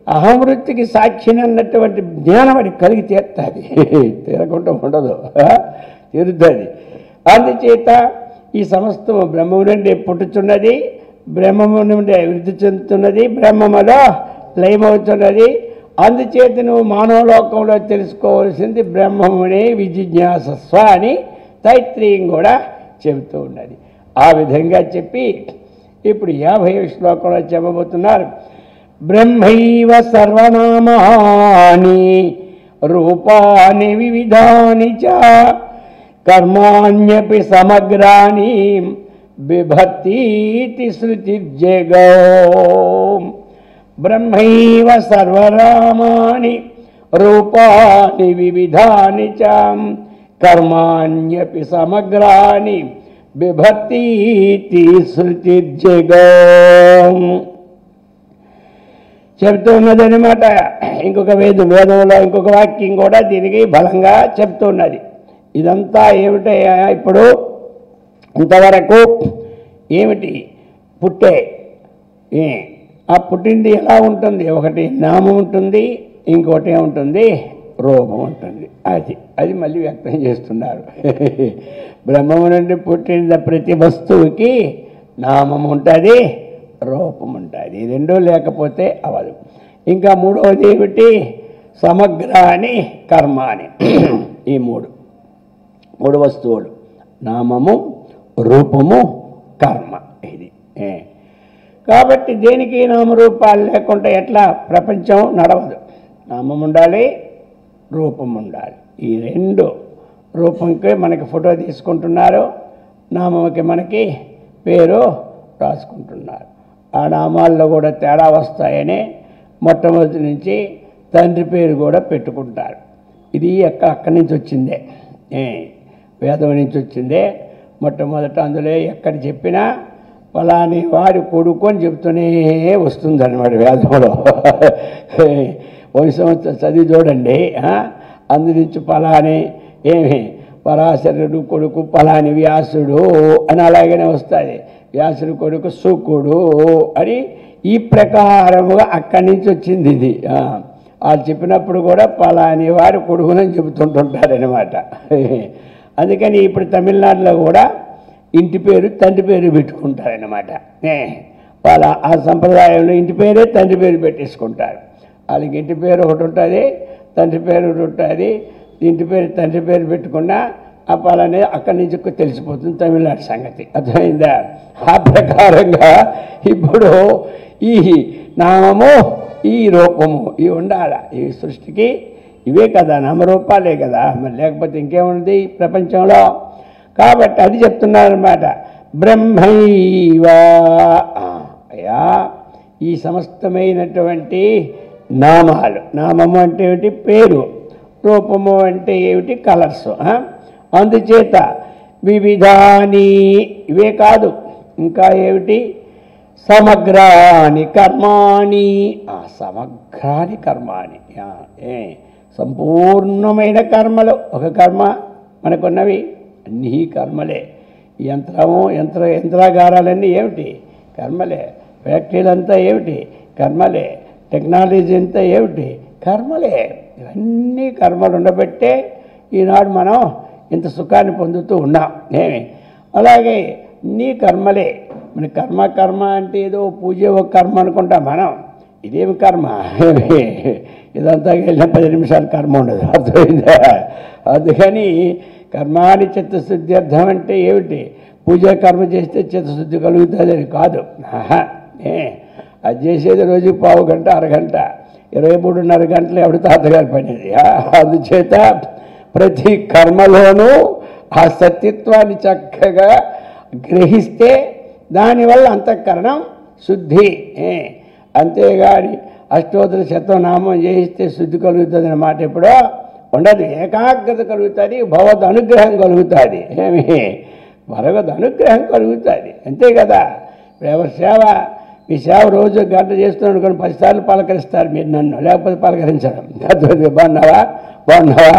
అహమృతికి సాక్షిని అన్నటువంటి జ్ఞానం అది కలిగి తీరుతుంది తీరకుండా ఉండదు ఆ? తీరుతుంది అందుచేత ఈ సమస్తము బ్రహ్మము నుండి పుట్టుచున్నది బ్రహ్మము నుండి అభివృద్ధి చెందుతున్నది బ్రహ్మములో లయమవుతున్నది అందుచేత నువ్వు మానవ లోకంలో తెలుసుకోవాల్సింది బ్రహ్మమునే విజిజ్ఞాసస్వ అని తైత్రీయం కూడా చెబుతూ ఉన్నది ఆ విధంగా చెప్పి ఇప్పుడు యాభై శ్లోకంలో చెప్పబోతున్నారు బ్రహ్మైవ సర్వనామాని రూపాని వివిధాని చ కర్మాణ్యపి సమగ్రాని బిభర్తీతి శృతిర్జగో బ్రహ్మైవ సర్వరామాని రూపాని వివిధాని చ కర్మాణ్యపి సమగ్రాని బిభర్తీతి శృతిర్జగో చెప్తూ ఉన్నదనమాట ఇంకొక వేదం వేదంలో ఇంకొక వాక్యం కూడా దీనికి బలంగా చెప్తున్నది ఇదంతా ఏమిటయ్యా ఇప్పుడు ఇంతవరకు ఏమిటి పుట్టే ఏ ఆ పుట్టింది ఎలా ఉంటుంది ఒకటి నామం ఉంటుంది ఇంకోటి ఏముంటుంది రూపం ఉంటుంది అది అది మళ్ళీ వ్యక్తం చేస్తున్నారు బ్రహ్మము నుండి పుట్టిన ప్రతి వస్తువుకి నామం ఉంటుంది రూపం ఉంటుంది ఈ రెండూ లేకపోతే అవదు ఇంకా మూడవది ఏమిటి సమగ్ర అని కర్మ అని ఈ మూడు మూడు వస్తువులు నామము రూపము కర్మ ఇది ఏ. కాబట్టి దేనికి నామరూపాలు లేకుండా ఎట్లా ప్రపంచం నడవదు నామం ఉండాలి రూపం ఉండాలి ఈ రెండు రూపంకి మనకి ఫోటో తీసుకుంటున్నారు నామంకి మనకి పేరు రాసుకుంటున్నారు ఆ నామాల్లో కూడా తేడా వస్తాయని మొట్టమొదటి నుంచి తండ్రి పేరు కూడా పెట్టుకుంటారు ఇది ఎక్క అక్కడి నుంచి వచ్చిందే ఏ, వేదం నుంచి వచ్చిందే మొట్టమొదట అందులో ఎక్కడ చెప్పినా ఫలాని వారి కొడుకు అని చెప్తూనే వస్తుంది అనమాట వేదంలో వంశం చదివి చూడండి ఆ? అందు నుంచి ఫలాని ఏమి పరాశరుడు కొడుకు ఫలాని వ్యాసుడు అని అలాగనే వస్తుంది వ్యాసుడు కొడుకు శుకుడు అని ఈ ప్రకారముగా అక్కడి నుంచి వచ్చింది ఇది ఆ. వాళ్ళు చెప్పినప్పుడు కూడా పలాని వారి కొడుకునని చెబుతుంటుంటారనమాట అందుకని ఇప్పుడు తమిళనాడులో కూడా ఇంటి పేరు తండ్రి పేరు పెట్టుకుంటారనమాట ఏ, వాళ్ళ ఆ సంప్రదాయంలో ఇంటి పేరే తండ్రి పేరు పెట్టేసుకుంటారు వాళ్ళకి ఇంటి పేరు ఒకటి ఉంటుంది తండ్రి పేరు ఒకటి ఉంటుంది ఇంటి పేరు తండ్రి పేరు పెట్టుకున్నా ఆ పలానే అక్కడి నుంచి తెలిసిపోతుంది తమిళనాడు సంగతి అర్థమైందా ఆ ప్రకారంగా ఇప్పుడు ఈ నామము ఈ రూపము ఇవి ఉండాలి ఈ సృష్టికి ఇవే కదా నామరూపాలే కదా మరి లేకపోతే ఇంకేముంది ఈ ప్రపంచంలో కాబట్టి అది చెప్తున్నారన్నమాట బ్రహ్మైవ ఆ, అయ్యా ఈ సమస్తమైనటువంటి నామాలు నామము అంటే ఏమిటి పేరు రూపము అంటే ఏమిటి కలర్స్ ఆ? అందుచేత వివిధాని ఇవే కాదు ఇంకా ఏమిటి సమగ్రాని కర్మాణి ఆ సమగ్రాని కర్మాని ఆ, ఏ సంపూర్ణమైన కర్మలు ఒక కర్మ మనకున్నవి అన్నీ కర్మలే ఈ యంత్రము యంత్ర యంత్రాగారాలన్నీ ఏమిటి కర్మలే ఫ్యాక్టరీలంతా ఏమిటి కర్మలే టెక్నాలజీ అంతా ఏమిటి కర్మలే ఇవన్నీ కర్మలు ఉండబట్టే ఈనాడు మనం ఇంత సుఖాన్ని పొందుతూ ఉన్నాం ఏమి అలాగే నీ కర్మలే మన కర్మ కర్మ అంటే ఏదో పూజ ఒక కర్మ అనుకుంటాం మనం ఇదేమి కర్మ ఇదంతా వెళ్ళిన పది నిమిషాలు కర్మ ఉండదు అర్థమైందా అందుకని కర్మాని చిత్తశుద్ధి అర్థం అంటే ఏమిటి పూజ కర్మ చేస్తే చిత్తశుద్ధి కలుగుతుంది అని కాదు ఆహా, ఏ అది చేసేది రోజు పావు గంట అరగంట ఇరవై మూడున్నర గంటలు ఎవడు తాతగారి పని అది ఆ, అందుచేత ప్రతి కర్మలోనూ ఆ సత్యత్వాన్ని చక్కగా గ్రహిస్తే దానివల్ల అంతఃకరణం శుద్ధి ఏ, అంతేగాని అష్టోత్తర శతనామం చేయిస్తే శుద్ధి కలుగుతుంది అన్నమాట ఎప్పుడో ఉండదు ఏకాగ్రత కలుగుతుంది భగవద్ అనుగ్రహం కలుగుతుంది ఏమి భగవద్ అనుగ్రహం కలుగుతుంది అంతే కదా ఇప్పుడు ఎవరి సేవ మీ సేవ రోజు గంట చేస్తున్నాడు కొన్ని పదిసార్లు పలకరిస్తారు మీరు నన్ను లేకపోతే పలకరించడం అర్థమైంది బాగున్నావా బాగున్నావా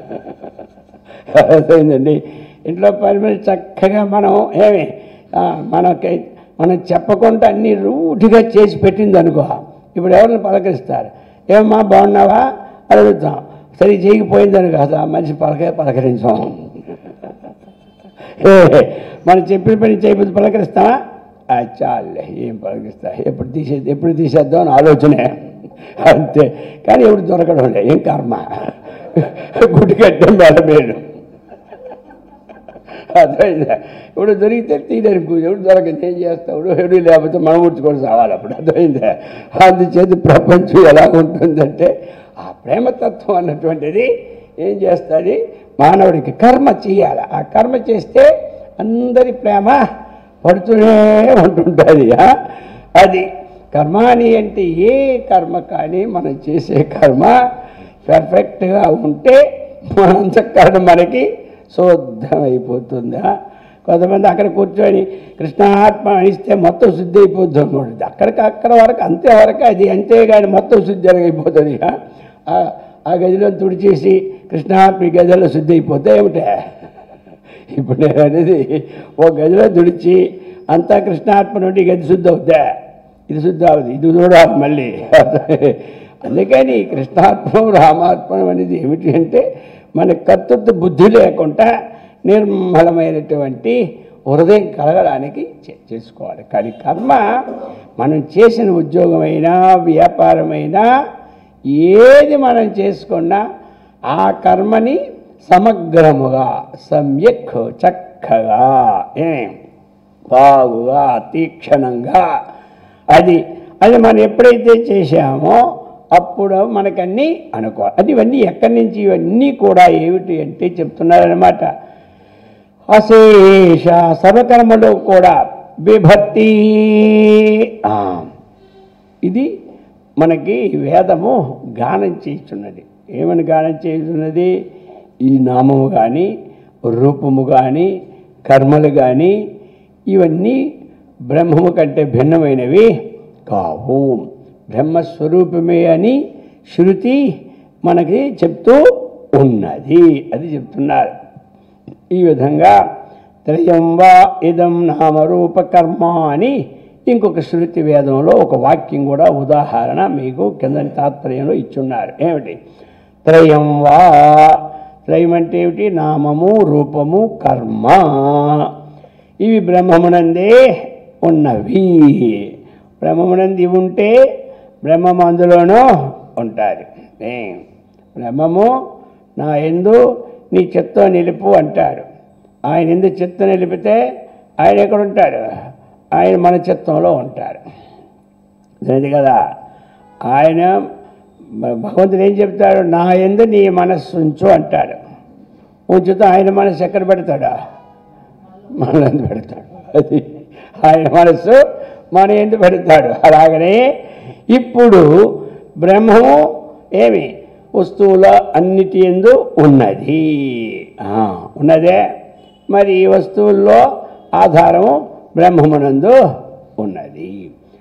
అర్థమైందండి ఇంట్లో పని మీద చక్కగా మనం ఏమి ఆ, మనకి మనం చెప్పకుండా అన్ని రూఢిగా చేసి పెట్టింది అనుకో ఇప్పుడు ఎవరిని పలకరిస్తారు ఏమమ్మా బాగున్నావా అని అడుగుతాం సరే చేయకపోయిందని కాదు ఆ మనిషి పలక పలకరించాం ఏ, మనం చెప్పిన పని చేయకపోతే పలకరిస్తామా ఆ, చాలులే ఏం పలకరిస్తా ఎప్పుడు తీసే ఎప్పుడు తీసేద్దాం అని ఆలోచనే అంతే కానీ ఎప్పుడు దొరకడం లే ఏం కర్మ గుడి కట్టడం మేడం అర్థమైందా ఇప్పుడు దొరికితే తీయడానికి ఎవడు దొరకదు ఏం చేస్తాడు ఎవడు లేకపోతే మనం ఊడ్చుకొని సావాలి అప్పుడు అర్థమైందా అందుచేత ప్రపంచం ఎలా ఉంటుందంటే ఆ ప్రేమతత్వం అన్నటువంటిది ఏం చేస్తుంది మానవుడికి కర్మ చేయాలి ఆ కర్మ చేస్తే అందరి ప్రేమ పడుతూనే ఉంటుంటుంది ఆ? అది కర్మాని అంటే ఏ కర్మ కానీ మనం చేసే కర్మ పర్ఫెక్ట్గా ఉంటే మనంతకరణ మనకి శుద్ధం అయిపోతుందా కొంతమంది అక్కడ కూర్చొని కృష్ణాత్మ అనిస్తే మొత్తం శుద్ధి అయిపోద్ది అనుకోండి అక్కడికి అక్కడ వరకు అంతే వరకు అది అంతేగాని మొత్తం శుద్ధి అయిపోతుంది ఆ- ఆ గదిలో తుడిచేసి కృష్ణాత్మ ఈ గదిలో శుద్ధి అయిపోతే ఏమిటే ఇప్పుడు నేను అనేది ఓ గదిలో తుడిచి అంతా కృష్ణాత్మ నుండి ఈ గది శుద్ధి అవుతా ఇది శుద్ధి అవుతుంది ఇది చూడాలి మళ్ళీ అందుకని ఈ కృష్ణాత్మం రామాత్మం అనేది ఏమిటి అంటే మన కర్తృత్వ బుద్ధి లేకుండా నిర్మలమైనటువంటి హృదయం కలగడానికి చే- చేసుకోవాలి కానీ కర్మ మనం చేసిన ఉద్యోగమైనా వ్యాపారమైనా ఏది మనం చేసుకున్నా ఆ కర్మని సమగ్రముగా సమ్యక్ చక్కగా ఏ బాగుగా తీక్షణంగా అది అది మనం ఎప్పుడైతే చేశామో అప్పుడు మనకన్నీ అనుకో అది ఇవన్నీ ఎక్కడి నుంచి ఇవన్నీ కూడా ఏమిటి అంటే చెప్తున్నారనమాట అశేష సర్వకర్మలో కూడా విభక్తి ఆ, ఇది మనకి వేదము గానం చేస్తున్నది ఏమని గానం చేస్తున్నది ఈ నామము కానీ రూపము కానీ కర్మలు కానీ ఇవన్నీ బ్రహ్మము కంటే భిన్నమైనవి కావు బ్రహ్మస్వరూపమే అని శృతి మనకి చెప్తూ ఉన్నది అది చెప్తున్నారు ఈ విధంగా త్రయం వా ఇదం నామరూప కర్మ అని ఇంకొక శృతి వేదంలో ఒక వాక్యం కూడా ఉదాహరణ మీకు కిందని తాత్పర్యంలో ఇచ్చున్నారు ఏమిటి త్రయం వా త్రయం అంటే ఏమిటి నామము రూపము కర్మ ఇవి బ్రహ్మమునందే ఉన్నవి బ్రహ్మమునంది ఇవి ఉంటే బ్రహ్మము అందులోనూ ఉంటారు ఏ, బ్రహ్మము నా ఎందు నీ చిత్తం నిలుపు అంటాడు ఆయన ఎందు చిత్తం నిలిపితే ఆయన ఎక్కడ ఉంటాడు ఆయన మన చిత్తంలో ఉంటాడు అది కదా ఆయన మ- భగవంతుడు ఏం చెప్తాడు నా ఎందు నీ మనస్సు ఉంచు అంటాడు ఉంచుతూ ఆయన మనస్సు ఎక్కడ పెడతాడా మనల్ని పెడతాడు అది ఆయన మనస్సు మన ఎందు పెడతాడు అలాగనే ఇప్పుడు బ్రహ్మము ఏమి వస్తువుల అన్నిటి ఎందు ఉన్నది ఆ, ఉన్నదే మరి ఈ వస్తువుల్లో ఆధారము బ్రహ్మమునందు ఉన్నది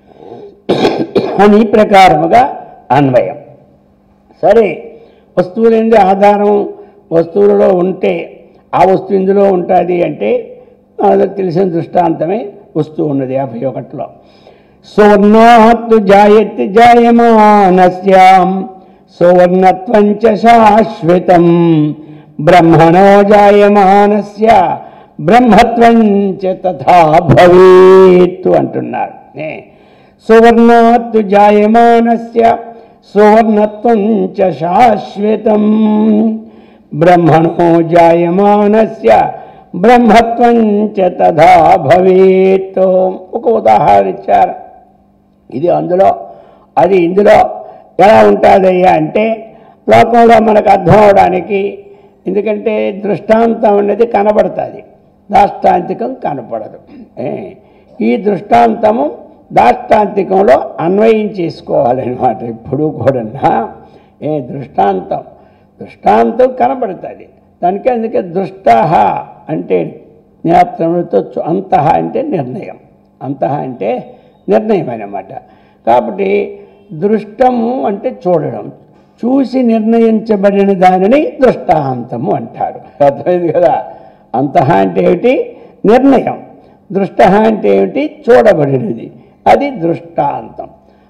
అని ఈ ప్రకారముగా అన్వయం సరే వస్తువులేంది ఆధారం వస్తువులలో ఉంటే ఆ వస్తువు ఇందులో ఉంటుంది అంటే అది తెలిసిన దృష్టాంతమే వస్తువు ఉన్నది యాభై ఒకటిలో సువర్ణాత్తు జాయతి జాయమానస్యాం సువర్ణత్వం చ శాశ్వతం బ్రహ్మణో జాయమానస్య బ్రహ్మత్వం చ తథా భవేత్ అంటున్నారు ఏ, సువర్ణాత్తు జాయమానస్య సువర్ణత్వం చ శాశ్వతం బ్రహ్మణో జాయమానస్య బ్రహ్మత్వం చ తథా భవేత్ ఒక ఉదాహరణ ఇచ్చారు ఇది అందులో అది ఇందులో ఎలా ఉంటుందయ్యా అంటే లోకంలో మనకు అర్థం అవడానికి ఎందుకంటే దృష్టాంతం అనేది కనబడుతుంది దాష్టాంతికం కనపడదు ఏ, ఈ దృష్టాంతము దాష్టాంతికంలో అన్వయం చేసుకోవాలన్నమాట ఇప్పుడు కూడా ఏ దృష్టాంతం దృష్టాంతం కనబడుతుంది దానికి అందుకే దృష్ట అంటే జ్ఞాపకంతో అంతః అంటే నిర్ణయం అంతః అంటే నిర్ణయం అన్నమాట కాబట్టి దృష్టము అంటే చూడడం చూసి నిర్ణయించబడిన దానిని దృష్టాంతము అంటారు అర్థమైంది కదా అంతః అంటే ఏమిటి నిర్ణయం దృష్ట అంటే ఏమిటి చూడబడినది అది దృష్టాంతం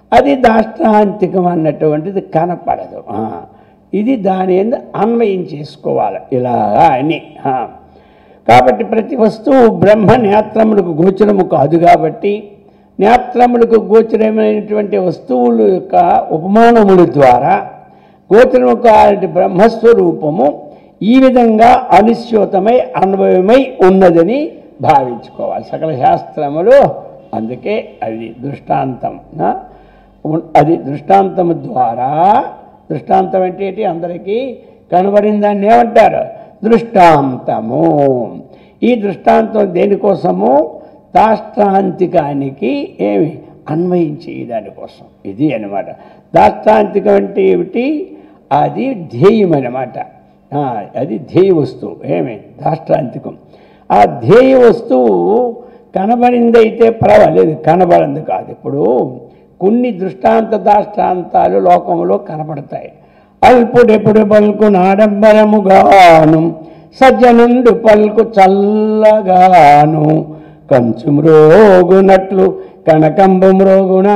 అది దాష్టాంతికం అన్నటువంటిది కనపడదు ఆ, ఇది దాని ఎందు అన్వయం చేసుకోవాలి ఇలాగా అని ఆ. కాబట్టి ప్రతి వస్తువు బ్రహ్మ నేత్రములకు గోచరము కాదు కాబట్టి నేత్రములకు గోచరమైనటువంటి వస్తువుల యొక్క ఉపమానముల ద్వారా గోచరము కాని బ్రహ్మస్వరూపము ఈ విధంగా అనిశ్చితమై అన్వయమై ఉన్నదని భావించుకోవాలి సకల శాస్త్రములు అందుకే అది దృష్టాంతం ఆ? ఉన్- అది దృష్టాంతము ద్వారా దృష్టాంతం అంటే ఏంటి అందరికీ కనబడిన దాన్ని ఏమంటారు దృష్టాంతము ఈ దృష్టాంతం దేనికోసము దాష్టాంతికానికి ఏమి అన్వయించి దానికోసం ఇది అనమాట దాష్టాంతికం అంటే ఏమిటి అది ధ్యేయం అనమాట ఆ, అది ధ్యేయ వస్తువు ఏమి దాష్టాంతికం ఆ ధ్యేయ వస్తువు కనబడిందైతే పర్వాలేదు కనబడింది కాదు ఇప్పుడు కొన్ని దృష్టాంత దాష్టాంతాలు లోకంలో కనబడతాయి అల్పుడెప్పుడు పలుకు నాడంబరముగాను సజ్జనుండు పలుకు చల్లగాను కంచు మ్రోగునట్లు కనకంబు మ్రోగునా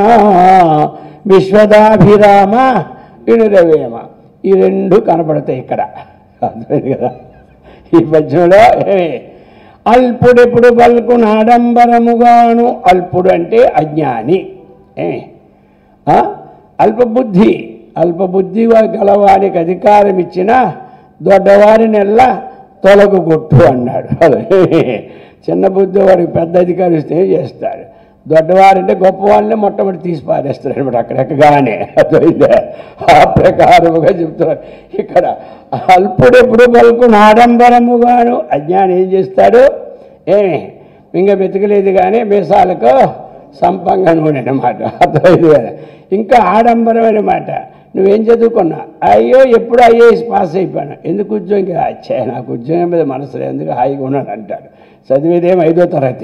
విశ్వదాభిరామ వినురవేమ ఈ రెండు కనపడతాయి ఇక్కడ అర్థమైంది కదా ఈ పద్యంలో ఏమి అల్పుడెప్పుడు పలుకు నాడంబరముగాను అల్పుడు అంటే అజ్ఞాని ఏమి ఆ? అల్పబుద్ధి అల్పబుద్ధి గలవానికి అధికారం ఇచ్చిన దొడ్డవారినెల్లా తొలగు కొట్టు అన్నాడు చిన్న బుద్ధి వాడికి పెద్ద అధికారం ఇస్తే ఏం చేస్తాడు దొడ్డవారంటే గొప్పవాళ్ళనే మొట్టమొదటి తీసి పారేస్తాడు అనమాట అక్కడెక్కగానే అర్థమైందా ఆ ప్రకారముగా చెప్తున్నాడు ఇక్కడ అల్పుడెప్పుడు పలుకు ఆడంబరముగాను అజ్ఞానం ఏం చేస్తాడు ఏమి ఇంకా వెతకలేదు కానీ మీసాలకు సంపంగా నూనె అనమాట అర్థమైంది కదా ఇంకా ఆడంబరమైన మాట నువ్వేం చదువుకున్నా అయ్యో ఎప్పుడు ఐఏఎస్ పాస్ అయిపోయాను ఎందుకు ఉద్యోగం అచ్చా నాకు ఉద్యోగం మీద మనసు లేదు ఎందుకు హాయిగా ఉన్నాను అంటాడు చదివేదేం ఐదో తరగతి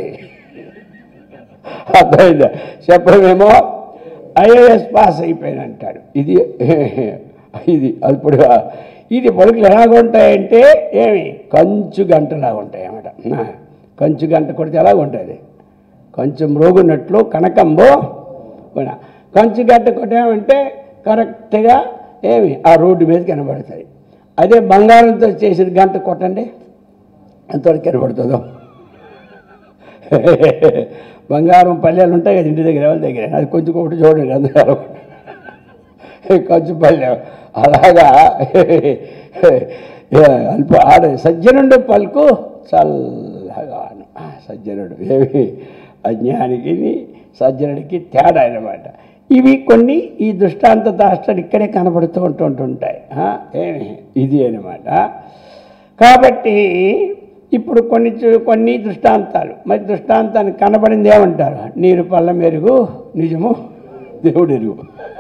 అర్థమైందా చెప్పడమేమో ఐఏఎస్ పాస్ అయిపోయాను అంటాడు ఇది ఇది అల్పుడుగా ఇది పలుకులు ఎలాగ ఉంటాయంటే ఏమి కంచు గంటలా ఉంటాయి అన్నమాట నా, కంచు గంట కొడితే ఎలాగ ఉంటుంది కొంచెం రోగున్నట్లు కనకంబో కూడా కంచు గంట కొట్టామంటే కరెక్ట్గా ఏమి ఆ రోడ్డు మీద కనబడతాయి అదే బంగారంతో చేసిన గంట కొట్టండి ఎంతవరకు కనబడుతుందో బంగారం పల్లెలు ఉంటాయి కదా ఇంటి దగ్గర ఎవరి దగ్గర అది కొంచెం ఒకటి చూడండి అందరూ కొంచెం పల్లె అలాగా అల్ప ఆడ సజ్జనుడు పలుకు చల్లగాను ఆ, సజ్జనుడు ఏమి అజ్ఞానికి సజ్జనుడికి తేడా అనమాట ఇవి కొన్ని ఈ దృష్టాంత దాష్టాలు ఇక్కడే కనబడుతూ ఉంటుంటుంటాయి ఆ, ఏమి ఇది అనమాట కాబట్టి ఇప్పుడు కొన్ని చూ- కొన్ని దృష్టాంతాలు మరి దృష్టాంతానికి కనబడింది ఏమంటారు నీరు పళ్ళ మెరుగు నిజము దేవుడు ఎరుగు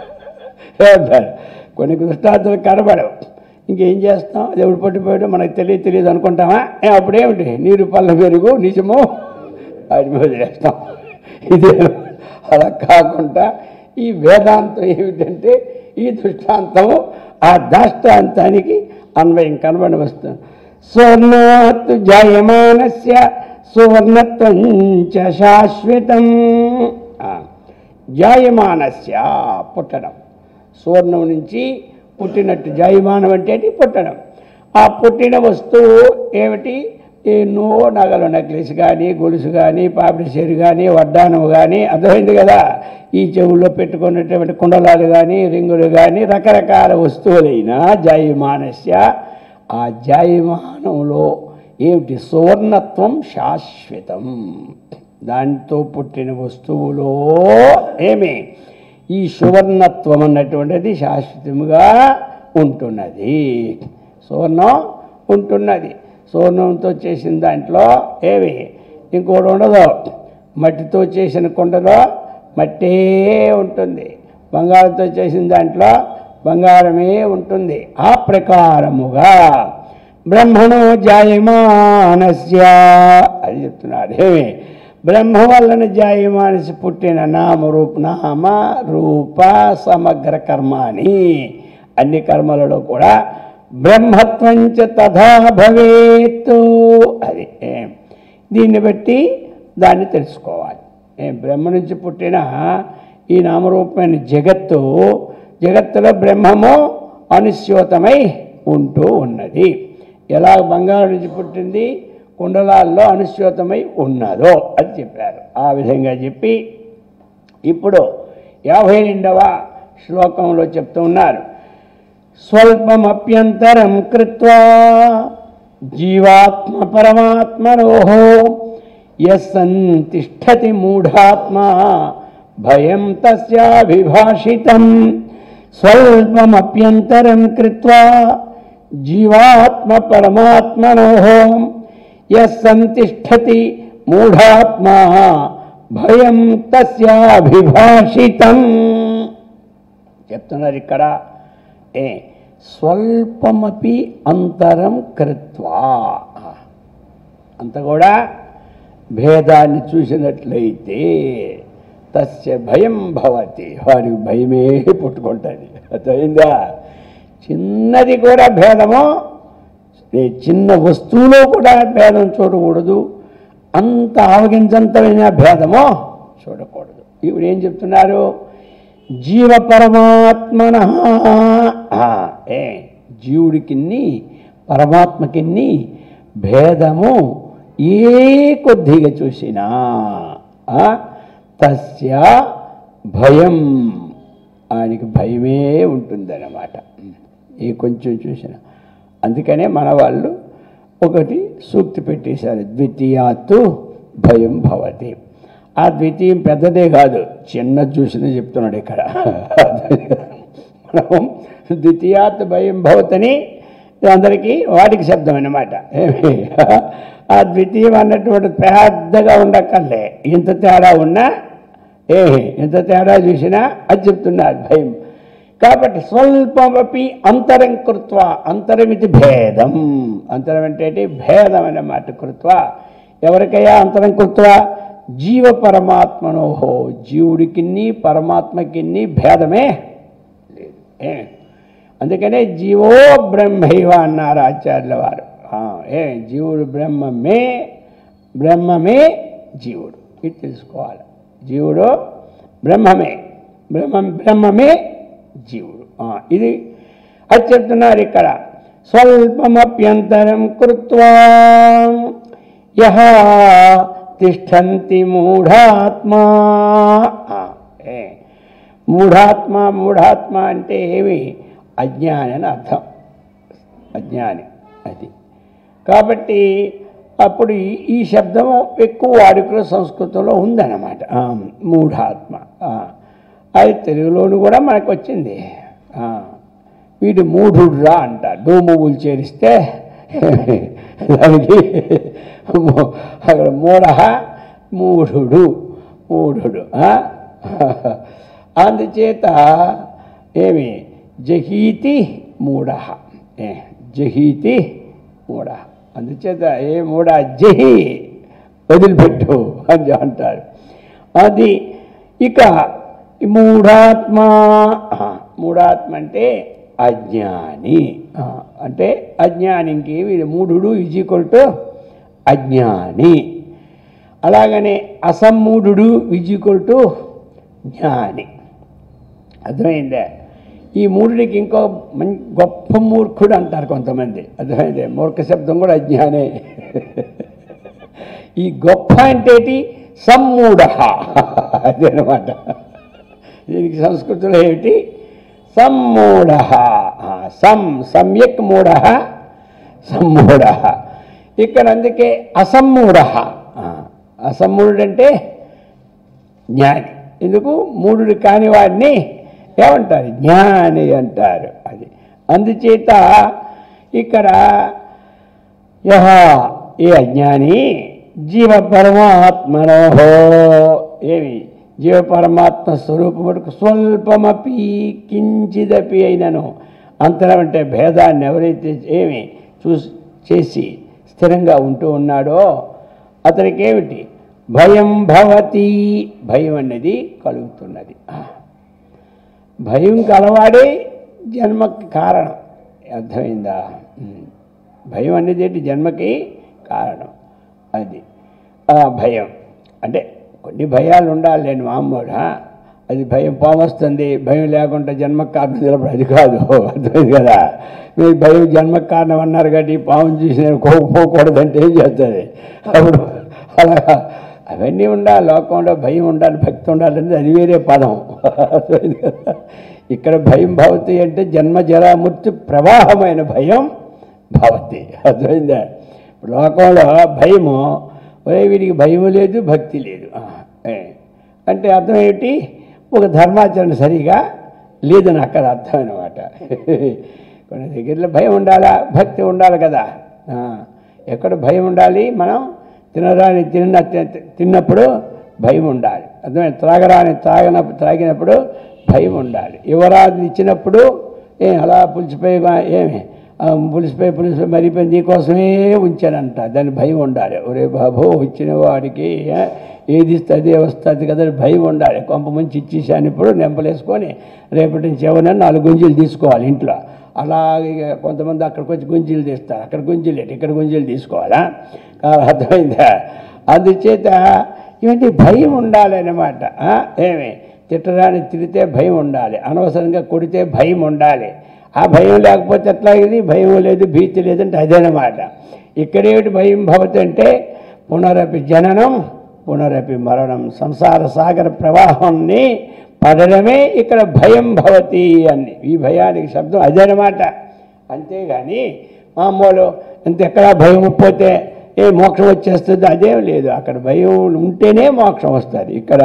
ఏమంటారు కొన్ని దృష్టాంతాలు కనబడవు ఇంకేం చేస్తాం దేవుడు పట్టిపోయాడు మనకు తెలియదు తెలియదు అనుకుంటామా ఏ, అప్పుడేమిటి నీరు పళ్ళ మెరుగు నిజము అది వదిలేస్తాం ఇదే అలా కాకుండా ఈ వేదాంతం ఏమిటంటే ఈ దృష్టాంతము ఆ దాష్టాంతానికి అన్వయం కనబడి వస్తుంది స్వర్ణాత్ జాయమానస్య సువర్ణత్వం చ శాశ్వతం ఆ, జాయమానస్య పుట్టడం సువర్ణం నుంచి పుట్టినట్టు జాయమానం అంటే ఏంటి? పుట్టడం ఆ పుట్టిన వస్తువు ఏమిటి ఎన్నో నగలు నెక్లెస్ కానీ గొలుసు కానీ పాపిడిసేరు కానీ వడ్డానం కానీ అర్థమైంది కదా ఈ చెవుల్లో పెట్టుకున్నటువంటి కుండలాలు కానీ రింగులు కానీ రకరకాల వస్తువులైన జాయమానస్య ఆ జాయమానంలో ఏమిటి సువర్ణత్వం శాశ్వతం దాంతో పుట్టిన వస్తువులో ఏమి ఈ సువర్ణత్వం అన్నటువంటిది శాశ్వతముగా ఉంటున్నది సువర్ణం ఉంటున్నది సువర్ణంతో చేసిన దాంట్లో ఏమి ఇంకోటి ఉండదు మట్టితో చేసిన కుండలో మట్టే ఉంటుంది బంగారంతో చేసిన దాంట్లో బంగారమే ఉంటుంది ఆ ప్రకారముగా బ్రహ్మణో జాయమానస్య అది చెప్తున్నాడు ఏమి బ్రహ్మ వలన జాయమానసి పుట్టిన నామ రూప నామ రూప సమగ్ర కర్మాని అన్ని కర్మలలో కూడా బ్రహ్మత్వంచ తథా భవేత్తు అది ఏం దీన్ని బట్టి దాన్ని తెలుసుకోవాలి ఏం బ్రహ్మ నుంచి పుట్టిన ఈ నామరూపమైన జగత్తు జగత్తులో బ్రహ్మము అనిశ్యోతమై ఉంటూ ఉన్నది ఎలా బంగారం నుంచి పుట్టింది కుండలాల్లో అనిశ్యోతమై ఉన్నదో అది చెప్పారు ఆ విధంగా చెప్పి ఇప్పుడు యాభై రెండవ శ్లోకంలో చెప్తూ ఉన్నారు స్వల్పమప్యంతరం కృత్వా జీవాత్మ పరమాత్మనోః యస్సంతిష్టతి మూఢాత్మా భయం తస్యాభిభాషితం స్వల్పమప్యంతరం కృత్వా జీవాత్మ పరమాత్మనోః యస్సంతిష్టతి మూఢాత్మా భయం తస్యాభిభాషితం చెప్తున్నారు ఇక్కడ ఏ స్వల్పమపి అంతరం కృత్వా అంత కూడా భేదాన్ని చూసినట్లయితే తస్య భయం భవతి వారికి భయమే పుట్టుకుంటుంది అర్థమైందా చిన్నది కూడా భేదము ఏ చిన్న వస్తువులో కూడా భేదం చూడకూడదు అంత ఆవగించంతమైన భేదము చూడకూడదు ఇప్పుడు ఏం చెప్తున్నారు జీవ పరమాత్మన ఏ జీవుడికిన్ని పరమాత్మకిన్ని భేదము ఏ కొద్దిగా చూసినా ఆ, తస్య భయం ఆయనకి భయమే ఉంటుందన్నమాట ఏ కొంచెం చూసినా అందుకనే మన వాళ్ళు ఒకటి సూక్తి పెట్టేశారు ద్వితీయాత్తు భయం భవతి ఆ ద్వితీయం పెద్దదే కాదు చిన్న చూసిన చెప్తున్నాడు ఇక్కడ మనం ద్వితీయాత్ భయం భవతని ఇది అందరికీ వాటికి శబ్దం అన్నమాట ఏమి ఆ ద్వితీయం అన్నటువంటి పెద్దగా ఉండక్కర్లే ఇంత తేడా ఉన్నా ఏ ఎంత తేడా చూసినా అది చెప్తున్నారు భయం కాబట్టి స్వల్పమపి అంతరం కృత్వ అంతరమితి భేదం అంతరం అంటే ఏంటి? భేదం అన్నమాట కృత్వ ఎవరికయ్యా అంతరం కృత్వ జీవ పరమాత్మనోహో జీవుడికిన్ని పరమాత్మకిన్ని భేదమే లేదు ఏ అందుకనే జీవో బ్రహ్మైవ అన్నారు ఆచార్యుల వారు ఆ, ఏ జీవుడు బ్రహ్మమే బ్రహ్మమే జీవుడు ఇది తెలుసుకోవాలి జీవుడు బ్రహ్మమే బ్రహ్మ బ్రహ్మమే జీవుడు ఆ, ఇది అది చెప్తున్నారు ఇక్కడ స్వల్పమప్యంతరం కృత్వా యహ తిష్టంతి మూఢాత్మా ఆ, ఏ మూఢాత్మ మూఢాత్మ అంటే ఏమి అజ్ఞాని అని అర్థం అజ్ఞాని అది కాబట్టి అప్పుడు ఈ- ఈ శబ్దం ఎక్కువ వాడుకలో సంస్కృతంలో ఉందన్నమాట ఆ, మూఢాత్మ ఆ, అది తెలుగులోను కూడా మనకు వచ్చింది ఆ, వీడు మూఢుడురా అంట డోమువులు చేరిస్తే దానికి మూ- అక్కడ మూఢ మూఢుడు మూఢుడు ఆ? అందుచేత ఏమి జహీతి మూఢ ఏ జహీతి మూఢ అందుచేత ఏ మూఢ జహి వదిలిపెట్టు అని అంటారు అది ఇక ఈ మూఢాత్మ ఆ, మూఢాత్మ అంటే అజ్ఞాని ఆ, అంటే అజ్ఞాని ఇంకేమి మూఢుడు ఈజ్ ఈక్వల్ టు అజ్ఞాని అలాగనే అసమ్మూఢుడు ఈజ్ ఈక్వల్ టు జ్ఞాని అర్థమైందే ఈ మూడుడికి ఇంకో మం గొప్ప మూర్ఖుడు అంటారు కొంతమంది అర్థమైందే మూర్ఖ శబ్దం కూడా అజ్ఞానే ఈ గొప్ప అంటే ఏంటి? సమ్మూఢ అదనమాట దీనికి సంస్కృతిలో ఏమిటి సమ్మూఢ ఆ, సం సమ్యక్ మూఢ సమ్మూఢ ఇక్కడ అందుకే అసమ్మూఢ ఆ, అసమ్మూఢుడు అంటే జ్ఞాని ఎందుకు మూడు కాని వాడిని ఏమంటారు జ్ఞాని అంటారు అది అందుచేత ఇక్కడ యహ ఏ అజ్ఞాని జీవ పరమాత్మనోహో ఏమి జీవ పరమాత్మ స్వరూపములకు స్వల్పమపి కించిదపి అయినను అంతరం అంటే భేదాన్ని ఎవరైతే ఏమి చూసి చేసి స్థిరంగా ఉంటూ ఉన్నాడో అతనికి ఏమిటి భయం భవతి భయం అనేది కలుగుతున్నది భయం కలవాడే జన్మకి కారణం అర్థమైందా ఉమ్. భయం అనేది ఏంటి జన్మకి కారణం అది ఆ భయం అంటే కొన్ని భయాలు ఉండాలి నేను మామూలు అది భయం పాము వస్తుంది భయం లేకుండా జన్మకు కారణం నిలబడి అది కాదు అర్థమైంది కదా మీరు భయం జన్మకు కారణం అన్నారు కాబట్టి ఈ పాము చూసి నేను కోకపోకూడదంటే ఏం చేస్తుంది అప్పుడు అలా అవన్నీ ఉండాలి లోకంలో భయం ఉండాలి భక్తి ఉండాలంటే అది వేరే పదం అర్థమైంది కదా ఇక్కడ భయం భవతి అంటే జన్మ జరామృత్యు ప్రవాహమైన భయం భవతి అర్థమైందా లోకంలో భయము ఒరే వీడికి భయము లేదు భక్తి లేదు ఆ, ఏ. అంటే అర్థం ఏమిటి ఒక ధర్మాచరణ సరిగా లేదని అక్కడ అర్థం అనమాట కొన్ని దగ్గరలో భయం ఉండాలా భక్తి ఉండాలి కదా ఆ, ఎక్కడ భయం ఉండాలి మనం తినరాని తిన్న తిన్నప్పుడు భయం ఉండాలి అర్థమే త్రాగరాని త్రాగిన త్రాగినప్పుడు భయం ఉండాలి యువరాజు ఇచ్చినప్పుడు ఏ అలా పులిసిపోయి ఏమి ఆ, పులిసిపోయి పులిసిపోయి మరిపోయి నీకోసమే ఉంచానంట దాని భయం ఉండాలి ఒరే బాబు ఇచ్చిన వాడికి ఏ, ఏది ఇస్తే అదే వస్తుంది కదా అని భయం ఉండాలి కొంప ముంచి ఇచ్చేసాను ఇప్పుడు నెంపలేసుకొని రేపటి నుంచి ఎవరైనా నాలుగు గుంజీలు తీసుకోవాలి ఇంట్లో అలాగే కొంతమంది అక్కడికి వచ్చి గుంజీలు తీస్తారు అక్కడ గుంజీలు ఏంటి ఇక్కడ గుంజీలు తీసుకోవాలా కాదు అర్థమైందా అందుచేత ఇవన్నీ భయం ఉండాలి అన్నమాట ఆ? ఏమి తిట్టరాని తిరిగితే భయం ఉండాలి అనవసరంగా కొడితే భయం ఉండాలి ఆ భయం లేకపోతే ఎట్లా ఇది భయం లేదు భీతి లేదంటే అదేనమాట ఇక్కడేమిటి భయం భవతి అంటే పునరపి జననం పునరపి మరణం సంసార సాగర ప్రవాహాన్ని పడడమే ఇక్కడ భయం భవతి అని ఈ భయానికి శబ్దం అదేనమాట అంతేగాని మామూలు ఇంత ఎక్కడా భయం పోతే ఏ మోక్షం వచ్చేస్తుంది అదేం లేదు అక్కడ భయం ఉంటేనే మోక్షం వస్తుంది ఇక్కడ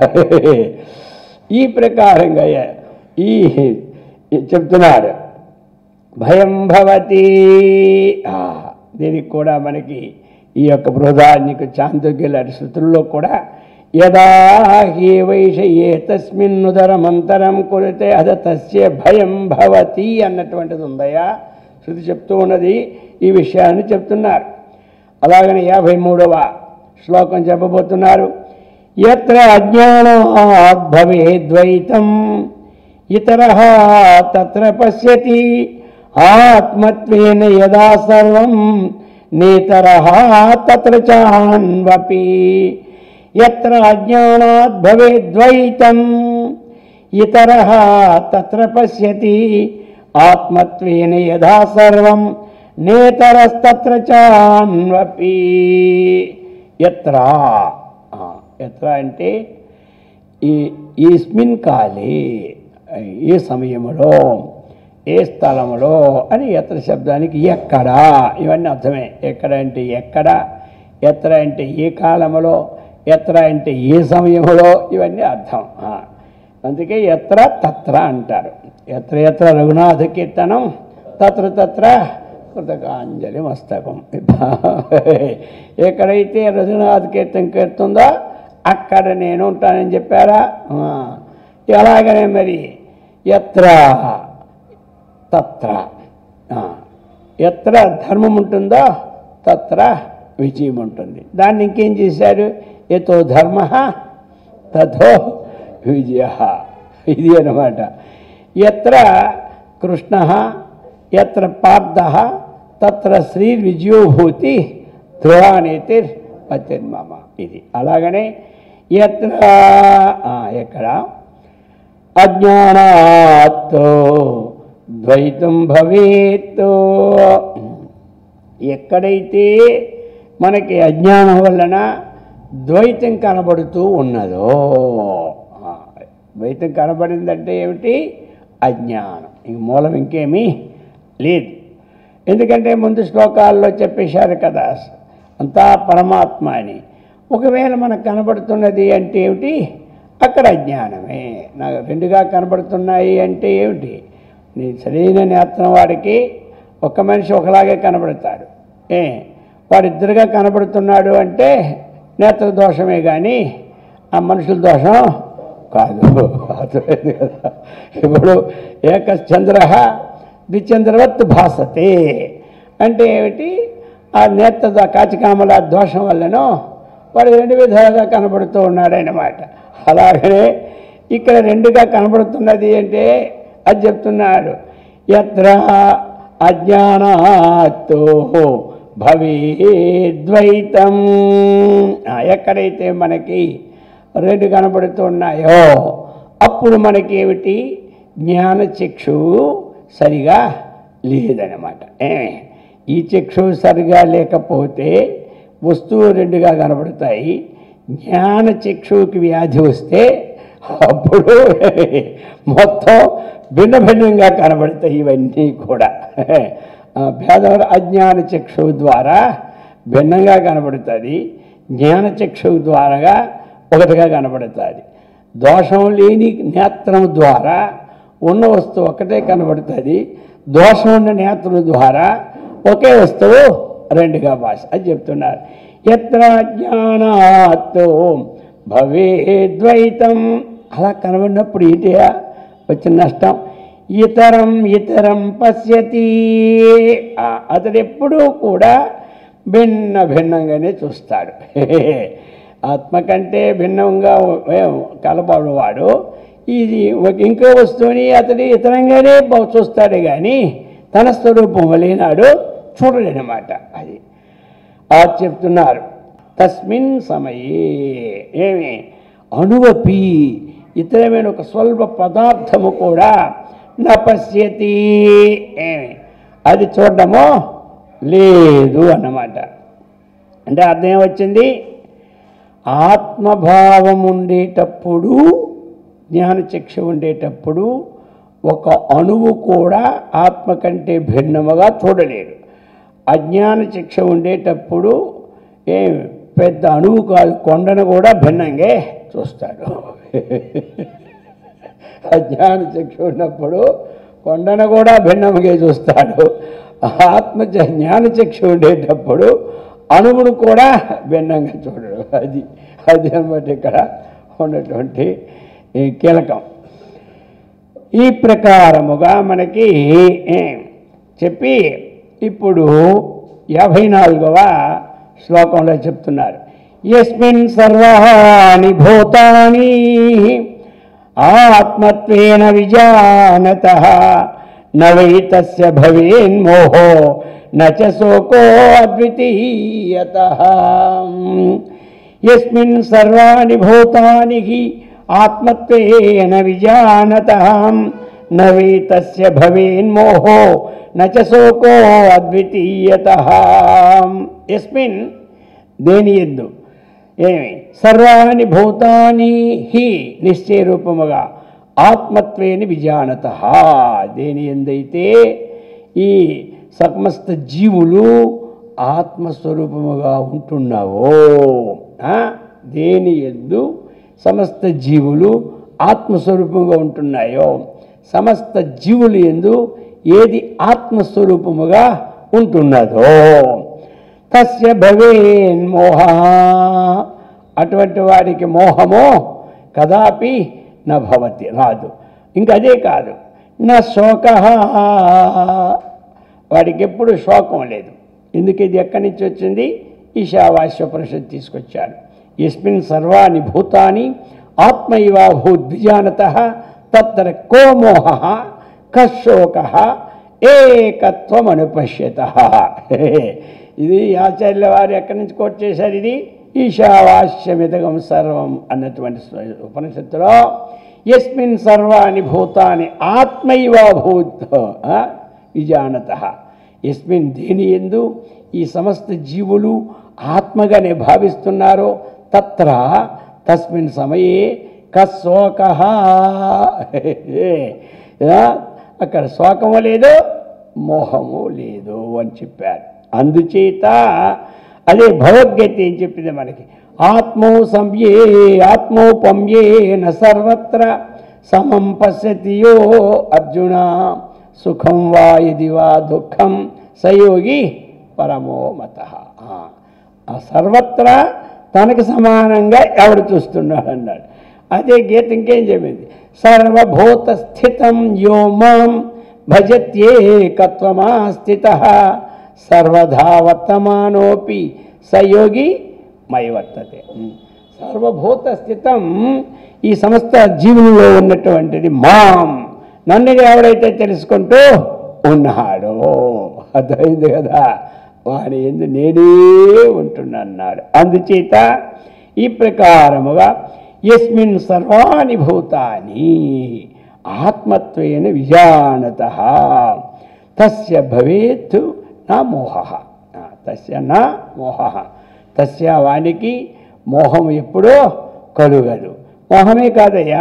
ఈ ప్రకారంగా ఈ ఈ చెప్తున్నారు భయం భవతి ఆ, దీనికి కూడా మనకి ఈ యొక్క బృహదార్ణిక చాందోగ్యుల శృతుల్లో కూడా యదా హి వైష ఏ తస్మిన్నుదరమంతరం కురితే అద తస్య భయం భవతి అన్నటువంటిది ఉందయా శృతి చెప్తూ ఉన్నది ఈ విషయాన్ని చెప్తున్నారు అలాగని యాభై మూడవ శ్లోకం చెప్పబోతున్నారు ఎత్ర అజ్ఞానాత్ భవేద్వైతం ఇతర తత్ర పశ్యతి ఆత్మత్వేన యదా సర్వం నేతర తత్ర చాన్వపి ఎత్ర అజ్ఞానాత్ భవేద్వైతం ఇతర తత్ర పశ్యతి ఆత్మత్వేన యథా సర్వం నేతరస్తత్ర చాన్వపి ఎత్ర ఆ, ఎత్ర అంటే ఈ ఈస్మిన్ కాలే ఏ సమయములో ఏ స్థలములో అని ఎత్ర శబ్దానికి ఎక్కడ ఇవన్నీ అర్థమే ఎక్కడ అంటే ఎక్కడ ఎత్ర అంటే ఏ కాలములో ఎత్ర అంటే ఏ సమయములో ఇవన్నీ అర్థం ఆ. అందుకే ఎత్ర తత్ర అంటారు ఎత్ర ఎత్ర రఘునాథ కీర్తనం తత్ర తత్ర కృతకాంజలి మస్తకం ఎక్కడైతే రఘునాథ్ కీర్తన కీర్తుందో అక్కడ నేను ఉంటానని చెప్పారా ఆ. అలాగనే మరి ఎత్ర తత్ర ఆ. ఎత్ర ధర్మం ఉంటుందో తత్ర విజయం ఉంటుంది దాన్ని ఇంకేం చేశారు ఎతో ధర్మ తథో విజయ ఇది అనమాట ఎత్ర కృష్ణ ఎత్ర పార్థ తత్ర శ్రీ విజయోభూతి ధ్రువానేతి పత్యన్మామ ఇది అలాగనే ఎత్ర ఆ, ఎక్కడ అజ్ఞానాత్తో ద్వైతం భవేత్ ఎక్కడైతే మనకి అజ్ఞానం వలన ద్వైతం కనబడుతూ ఉన్నదో ఆ, ద్వైతం కనబడిందంటే ఏమిటి అజ్ఞానం ఇంక మూలం ఇంకేమీ లేదు ఎందుకంటే ముందు శ్లోకాల్లో చెప్పేశారు కదా అంతా పరమాత్మ అని ఒకవేళ మనకు కనబడుతున్నది అంటే ఏమిటి అక్కడ అజ్ఞానమే నాకు రెండుగా కనబడుతున్నాయి అంటే ఏమిటి నీ సరైన నేత్రం వాడికి ఒక మనిషి ఒకలాగే కనబడతాడు ఏ వాడిద్దరుగా కనబడుతున్నాడు అంటే నేత్ర దోషమే కానీ ఆ మనుషుల దోషం కాదు అర్థమైంది కదా ఇప్పుడు ఏకశ్చంద్ర ద్విచంద్రవత్ భాసతే అంటే ఏమిటి ఆ నేత్ర దో- కాచికామల దోషం వల్లనో వాడు రెండు విధాలుగా కనబడుతూ ఉన్నాడన్నమాట అలాగనే ఇక్కడ రెండుగా కనబడుతున్నది అంటే అది చెప్తున్నాడు ఎత్ర అజ్ఞానాతో భవేద్వైతం ఆ, ఎక్కడైతే మనకి రెండు కనబడుతున్నాయో అప్పుడు మనకేమిటి జ్ఞానచక్షువు సరిగా లేదనమాట ఏమే ఈ చక్షువు సరిగా లేకపోతే వస్తువు రెండుగా కనబడతాయి జ్ఞాన చక్షువుకి వ్యాధి వస్తే అప్పుడు మొత్తం భిన్న భిన్నంగా కనబడతాయి ఇవన్నీ కూడా ఆ భేదం అజ్ఞాన చక్షువు ద్వారా భిన్నంగా కనబడుతుంది జ్ఞాన చక్షువు ద్వారాగా ఒకటిగా కనబడుతుంది దోషం లేని నేత్రం ద్వారా ఉన్న వస్తువు ఒకటే కనబడుతుంది దోషం ఉన్న నేత్రం ద్వారా ఒకే వస్తువు రెండుగా భాష అది చెప్తున్నారు ఎత్ర జ్ఞానాత్తో భవేద్వైతం అలా కనబడినప్పుడు ఏంటియా వచ్చిన నష్టం ఇతరం ఇతరం పశ్యతి ఆ, అతడు ఎప్పుడూ కూడా భిన్న భిన్నంగానే చూస్తాడు ఆత్మ కంటే భిన్నంగా కలపడు వాడు ఇది ఒక ఇంకో వస్తువుని అతడు ఇతరంగానే బహు చూస్తాడే కానీ తన స్వరూపం లేనాడు చూడలేనమాట అది ఆ చెప్తున్నారు తస్మిన్ సమయే ఏమి అణువపి ఇతరమైన ఒక స్వల్ప పదార్థము కూడా నపశ్యతి ఏమి అది చూడడము లేదు అన్నమాట అంటే అర్థం ఏమొచ్చింది ఆత్మభావం ఉండేటప్పుడు జ్ఞానచక్షు ఉండేటప్పుడు ఒక అణువు కూడా ఆత్మ కంటే భిన్నముగా చూడలేడు అజ్ఞాన శిక్ష ఉండేటప్పుడు ఏ పెద్ద అణువు కాదు కొండను కూడా భిన్నంగా చూస్తాడు అజ్ఞాన శిక్ష ఉన్నప్పుడు కొండను కూడా భిన్నముగా చూస్తాడు ఆత్మ చ- జ్ఞాన శిక్ష ఉండేటప్పుడు అణువును కూడా భిన్నంగా చూడడు అది అది అన్నమాట ఇక్కడ ఉన్నటువంటి ఈ కీలకం ఈ ప్రకారముగా మనకి ఏ, చెప్పి ఇప్పుడు యాభై నాలుగవ శ్లోకంలో చెప్తున్నారు ఎస్మిన్ సర్వాణి భూతాని ఆత్మత్వేన విజానత నవైతస్య భవేన్మోహో నచ శోకో అద్వితీయత యస్మిన్ సర్వాణి భూతాని హి ఆత్మత్వేన విజానత నవైతస్య భవేన్మోహో నచ శోకో అద్వితీయత యస్మిన్ దేని ఎందు ఏమి సర్వాణి భూతాని హి నిశ్చయ రూపముగా ఆత్మత్వేని విజానత దేని ఎందైతే ఈ సమస్త జీవులు ఆత్మస్వరూపముగా ఉంటున్నావో ఆ, దేని ఎందు సమస్త జీవులు ఆత్మస్వరూపముగా ఉంటున్నాయో సమస్త జీవులు ఎందు ఏది ఆత్మస్వరూపముగా ఉంటున్నదో తస్య భవేన్మోహ అటువంటి వాడికి మోహము కదాపి నభవతి రాదు ఇంకా అదే కాదు నా శోక వాడికి ఎప్పుడు శోకం లేదు ఎందుకు ఇది ఎక్కడి నుంచి వచ్చింది ఈశావాస్యోపనిషత్ తీసుకొచ్చాడు ఎస్మిన్ సర్వాణి భూతాని ఆత్మైవా భూద్విజానత తత్ర కో మోహ కశోక ఏకత్వం అనుపశ్యత ఇది ఆచార్యుల వారు ఎక్కడి నుంచి కోట్ చేశారు ఇది ఈశావాస్యమిదగం సర్వం అన్నటువంటి స్వ- ఉపనిషత్తులో ఎస్మిన్ సర్వాణి భూతాని ఆత్మైవ భూత్ ఆ, విజానత ఎస్మిన్ దేని ఎందు ఈ సమస్త జీవులు ఆత్మగానే భావిస్తున్నారో తత్ర తస్మిన్ సమయే కశోక అక్కడ శోకము లేదు మోహము లేదు అని చెప్పారు అందుచేత అదే భగవద్గీత ఏం చెప్పింది మనకి ఆత్మో సంయే ఆత్మోపమ్యేన సర్వత్ర సమం పశ్యతియో అర్జున సుఖం వా ఇది వా దుఃఖం సయోగి పరమో మత ఆ సర్వత్రా తనకు సమానంగా ఎవడు చూస్తున్నాడు అన్నాడు అదే గీత ఇంకేం చెప్పింది సర్వభూత స్థితం యో మాం భజత్యేకత్వమా స్థిత సర్వధా వర్తమానోపి సయోగి మై వర్తతే సర్వభూత స్థితం ఈ సమస్త జీవులలో ఉన్నటువంటిది మాం నన్ను ఎవడైతే తెలుసుకుంటూ ఉన్నాడో అర్థమైంది కదా వాడి ఎందు నేనే ఉంటున్నాడు అందుచేత ఈ ప్రకారముగా యస్మిన్ సర్వాణి భూతాని ఆత్మత్వేన విజానత తస్య భవేత్ నా మోహ ఆ, తస్య నా మోహ తస్య వానికి మోహం ఎప్పుడో కలుగదు మోహమే కాదయ్యా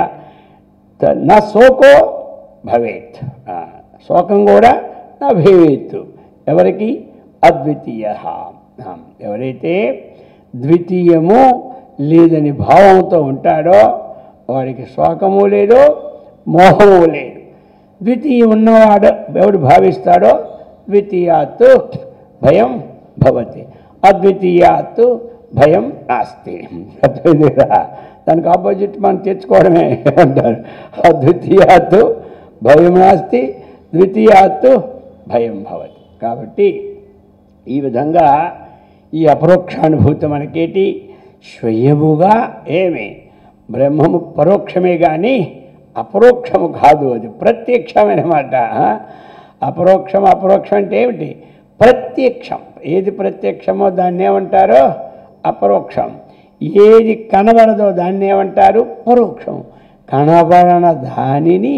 త- నా శోకో భవేత్ ఆ, శోకం కూడా నా భవేత్ ఎవరికి అద్వితీయ ఆ, ఎవరైతే ద్వితీయము లేదని భావంతో ఉంటాడో వాడికి శోకము లేదు మోహము లేదు ద్వితీయ ఉన్నవాడు ఎవడు భావిస్తాడో ద్వితీయాత్తు భయం భవతి అద్వితీయాత్తు భయం నాస్తి అర్థమైంది కదా దానికి ఆపోజిట్ మనం తెచ్చుకోవడమే అంటారు అద్వితీయాత్తు భయం నాస్తి ద్వితీయాత్తు భయం భవతి కాబట్టి ఈ విధంగా ఈ అపరోక్షానుభూతి మనకేటి స్వయముగా ఏమి బ్రహ్మము పరోక్షమే కానీ అపరోక్షము కాదు అది ప్రత్యక్షమైన మాట అపరోక్షం అపరోక్షం అంటే ఏమిటి ప్రత్యక్షం ఏది ప్రత్యక్షమో దాన్ని ఏమంటారో అపరోక్షం ఏది కనబడదో దాన్ని ఏమంటారు పరోక్షం కనబడన దానిని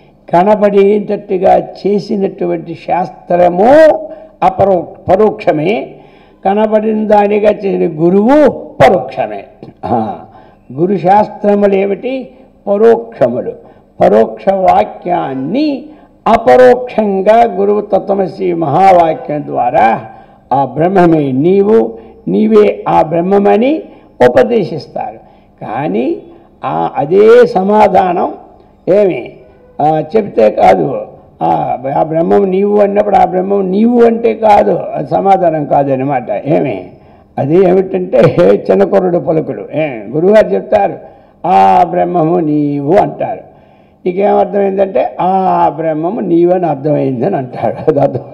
కనబడేటట్టుగా చేసినటువంటి శాస్త్రము అపరో పరోక్షమే కనబడిన దానిగా చేసిన గురువు పరోక్షమే ఆ, గురు శాస్త్రములు ఏమిటి పరోక్షములు పరోక్ష వాక్యాన్ని అపరోక్షంగా గురువు తత్వమసి మహావాక్యం ద్వారా ఆ బ్రహ్మమే నీవు నీవే ఆ బ్రహ్మమని ఉపదేశిస్తారు కానీ ఆ అదే సమాధానం ఏమి ఆ, చెప్తే కాదు ఆ ఆ బ్రహ్మం నీవు అన్నప్పుడు ఆ బ్రహ్మం నీవు అంటే కాదు అది సమాధానం కాదు అనమాట ఏమి అది ఏమిటంటే చిన్నకొరుడు పలుకుడు ఏ గురువుగారు చెప్తారు ఆ బ్రహ్మము నీవు అంటారు నీకేం అర్థమైందంటే ఆ బ్రహ్మము నీవని అర్థమైందని అంటాడు అది అర్థం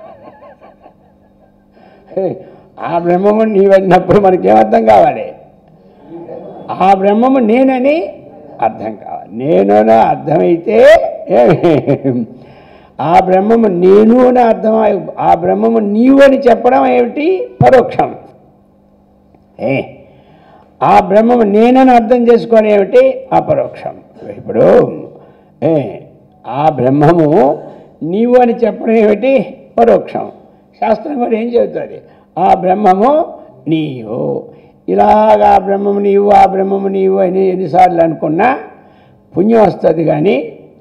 హే, ఆ బ్రహ్మము నీవన్నప్పుడు మనకేం అర్థం కావాలి ఆ బ్రహ్మము నేనని అర్థం కావాలి నేను అని అర్థమైతే ఏమి? ఆ బ్రహ్మము నేను అని అర్థం ఆ బ్రహ్మము నీవు అని చెప్పడం ఏమిటి పరోక్షం ఏ ఆ బ్రహ్మము నేనని అర్థం చేసుకోవడం ఏమిటి అపరోక్షం ఇప్పుడు ఏ ఆ బ్రహ్మము నీవు అని చెప్పడం ఏమిటి పరోక్షం శాస్త్రం కూడా ఏం చెబుతుంది ఆ బ్రహ్మము నీవు ఇలాగా ఆ బ్రహ్మము నీవు ఆ బ్రహ్మము నీవు అని ఎన్నిసార్లు అనుకున్నా పుణ్యం వస్తుంది కానీ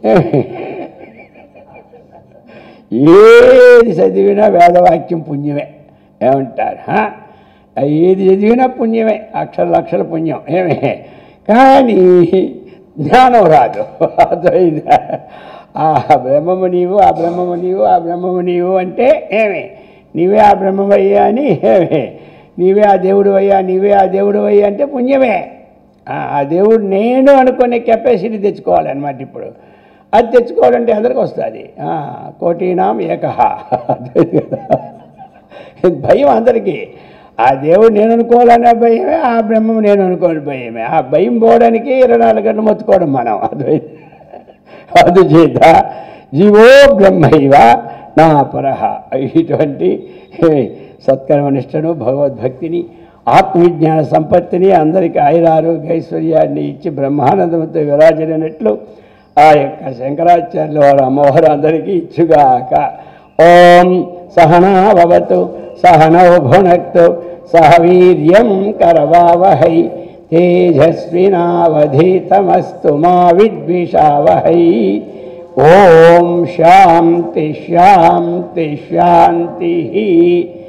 ఏది చదివినా వేదవాక్యం పుణ్యమే ఏమంటారు హా? ఏది చదివినా పుణ్యమే అక్షర లక్షల పుణ్యం ఏమే కానీ జ్ఞానం రాదు అర్థమైందా ఆ బ్రహ్మము నీవు ఆ బ్రహ్మము నీవు ఆ బ్రహ్మము నీవు అంటే ఏమే నీవే ఆ బ్రహ్మమయ్యా అని ఏమే నీవే ఆ దేవుడు అయ్యా నీవే ఆ దేవుడు అయ్యా అంటే పుణ్యమే ఆ ఆ దేవుడు నేను అనుకునే కెపాసిటీ తెచ్చుకోవాలన్నమాట ఇప్పుడు అది తెచ్చుకోవాలంటే అందరికి వస్తుంది కోటీనాం ఏకహ భయం అందరికీ ఆ దేవుడు నేను అనుకోవాలనే భయమే ఆ బ్రహ్మం నేను అనుకోని భయమే ఆ భయం పోవడానికి ఇరవై నాలుగు గంటలు మొత్తుకోవడం మనం అది అందుచేత జీవో బ్రహ్మైవ నా పరహ ఇటువంటి సత్కర్మనిష్టను భగవద్భక్తిని ఆత్మవిజ్ఞాన సంపత్తిని అందరికీ ఆయురారోగ్య ఐశ్వర్యాన్ని ఇచ్చి బ్రహ్మానందంతో విరాజనట్లు ఆ యొక్క శంకరాచార్యుల వారు అమ్మవారు అందరికీ ఇచ్చుగాక ఓం సహనావతు సహనౌ భునక్తు సహ వీర్యం కరవావహై తేజస్వినావధీతమస్తు మా విద్విషావహై ఓం శాంతి శాంతి శాంతి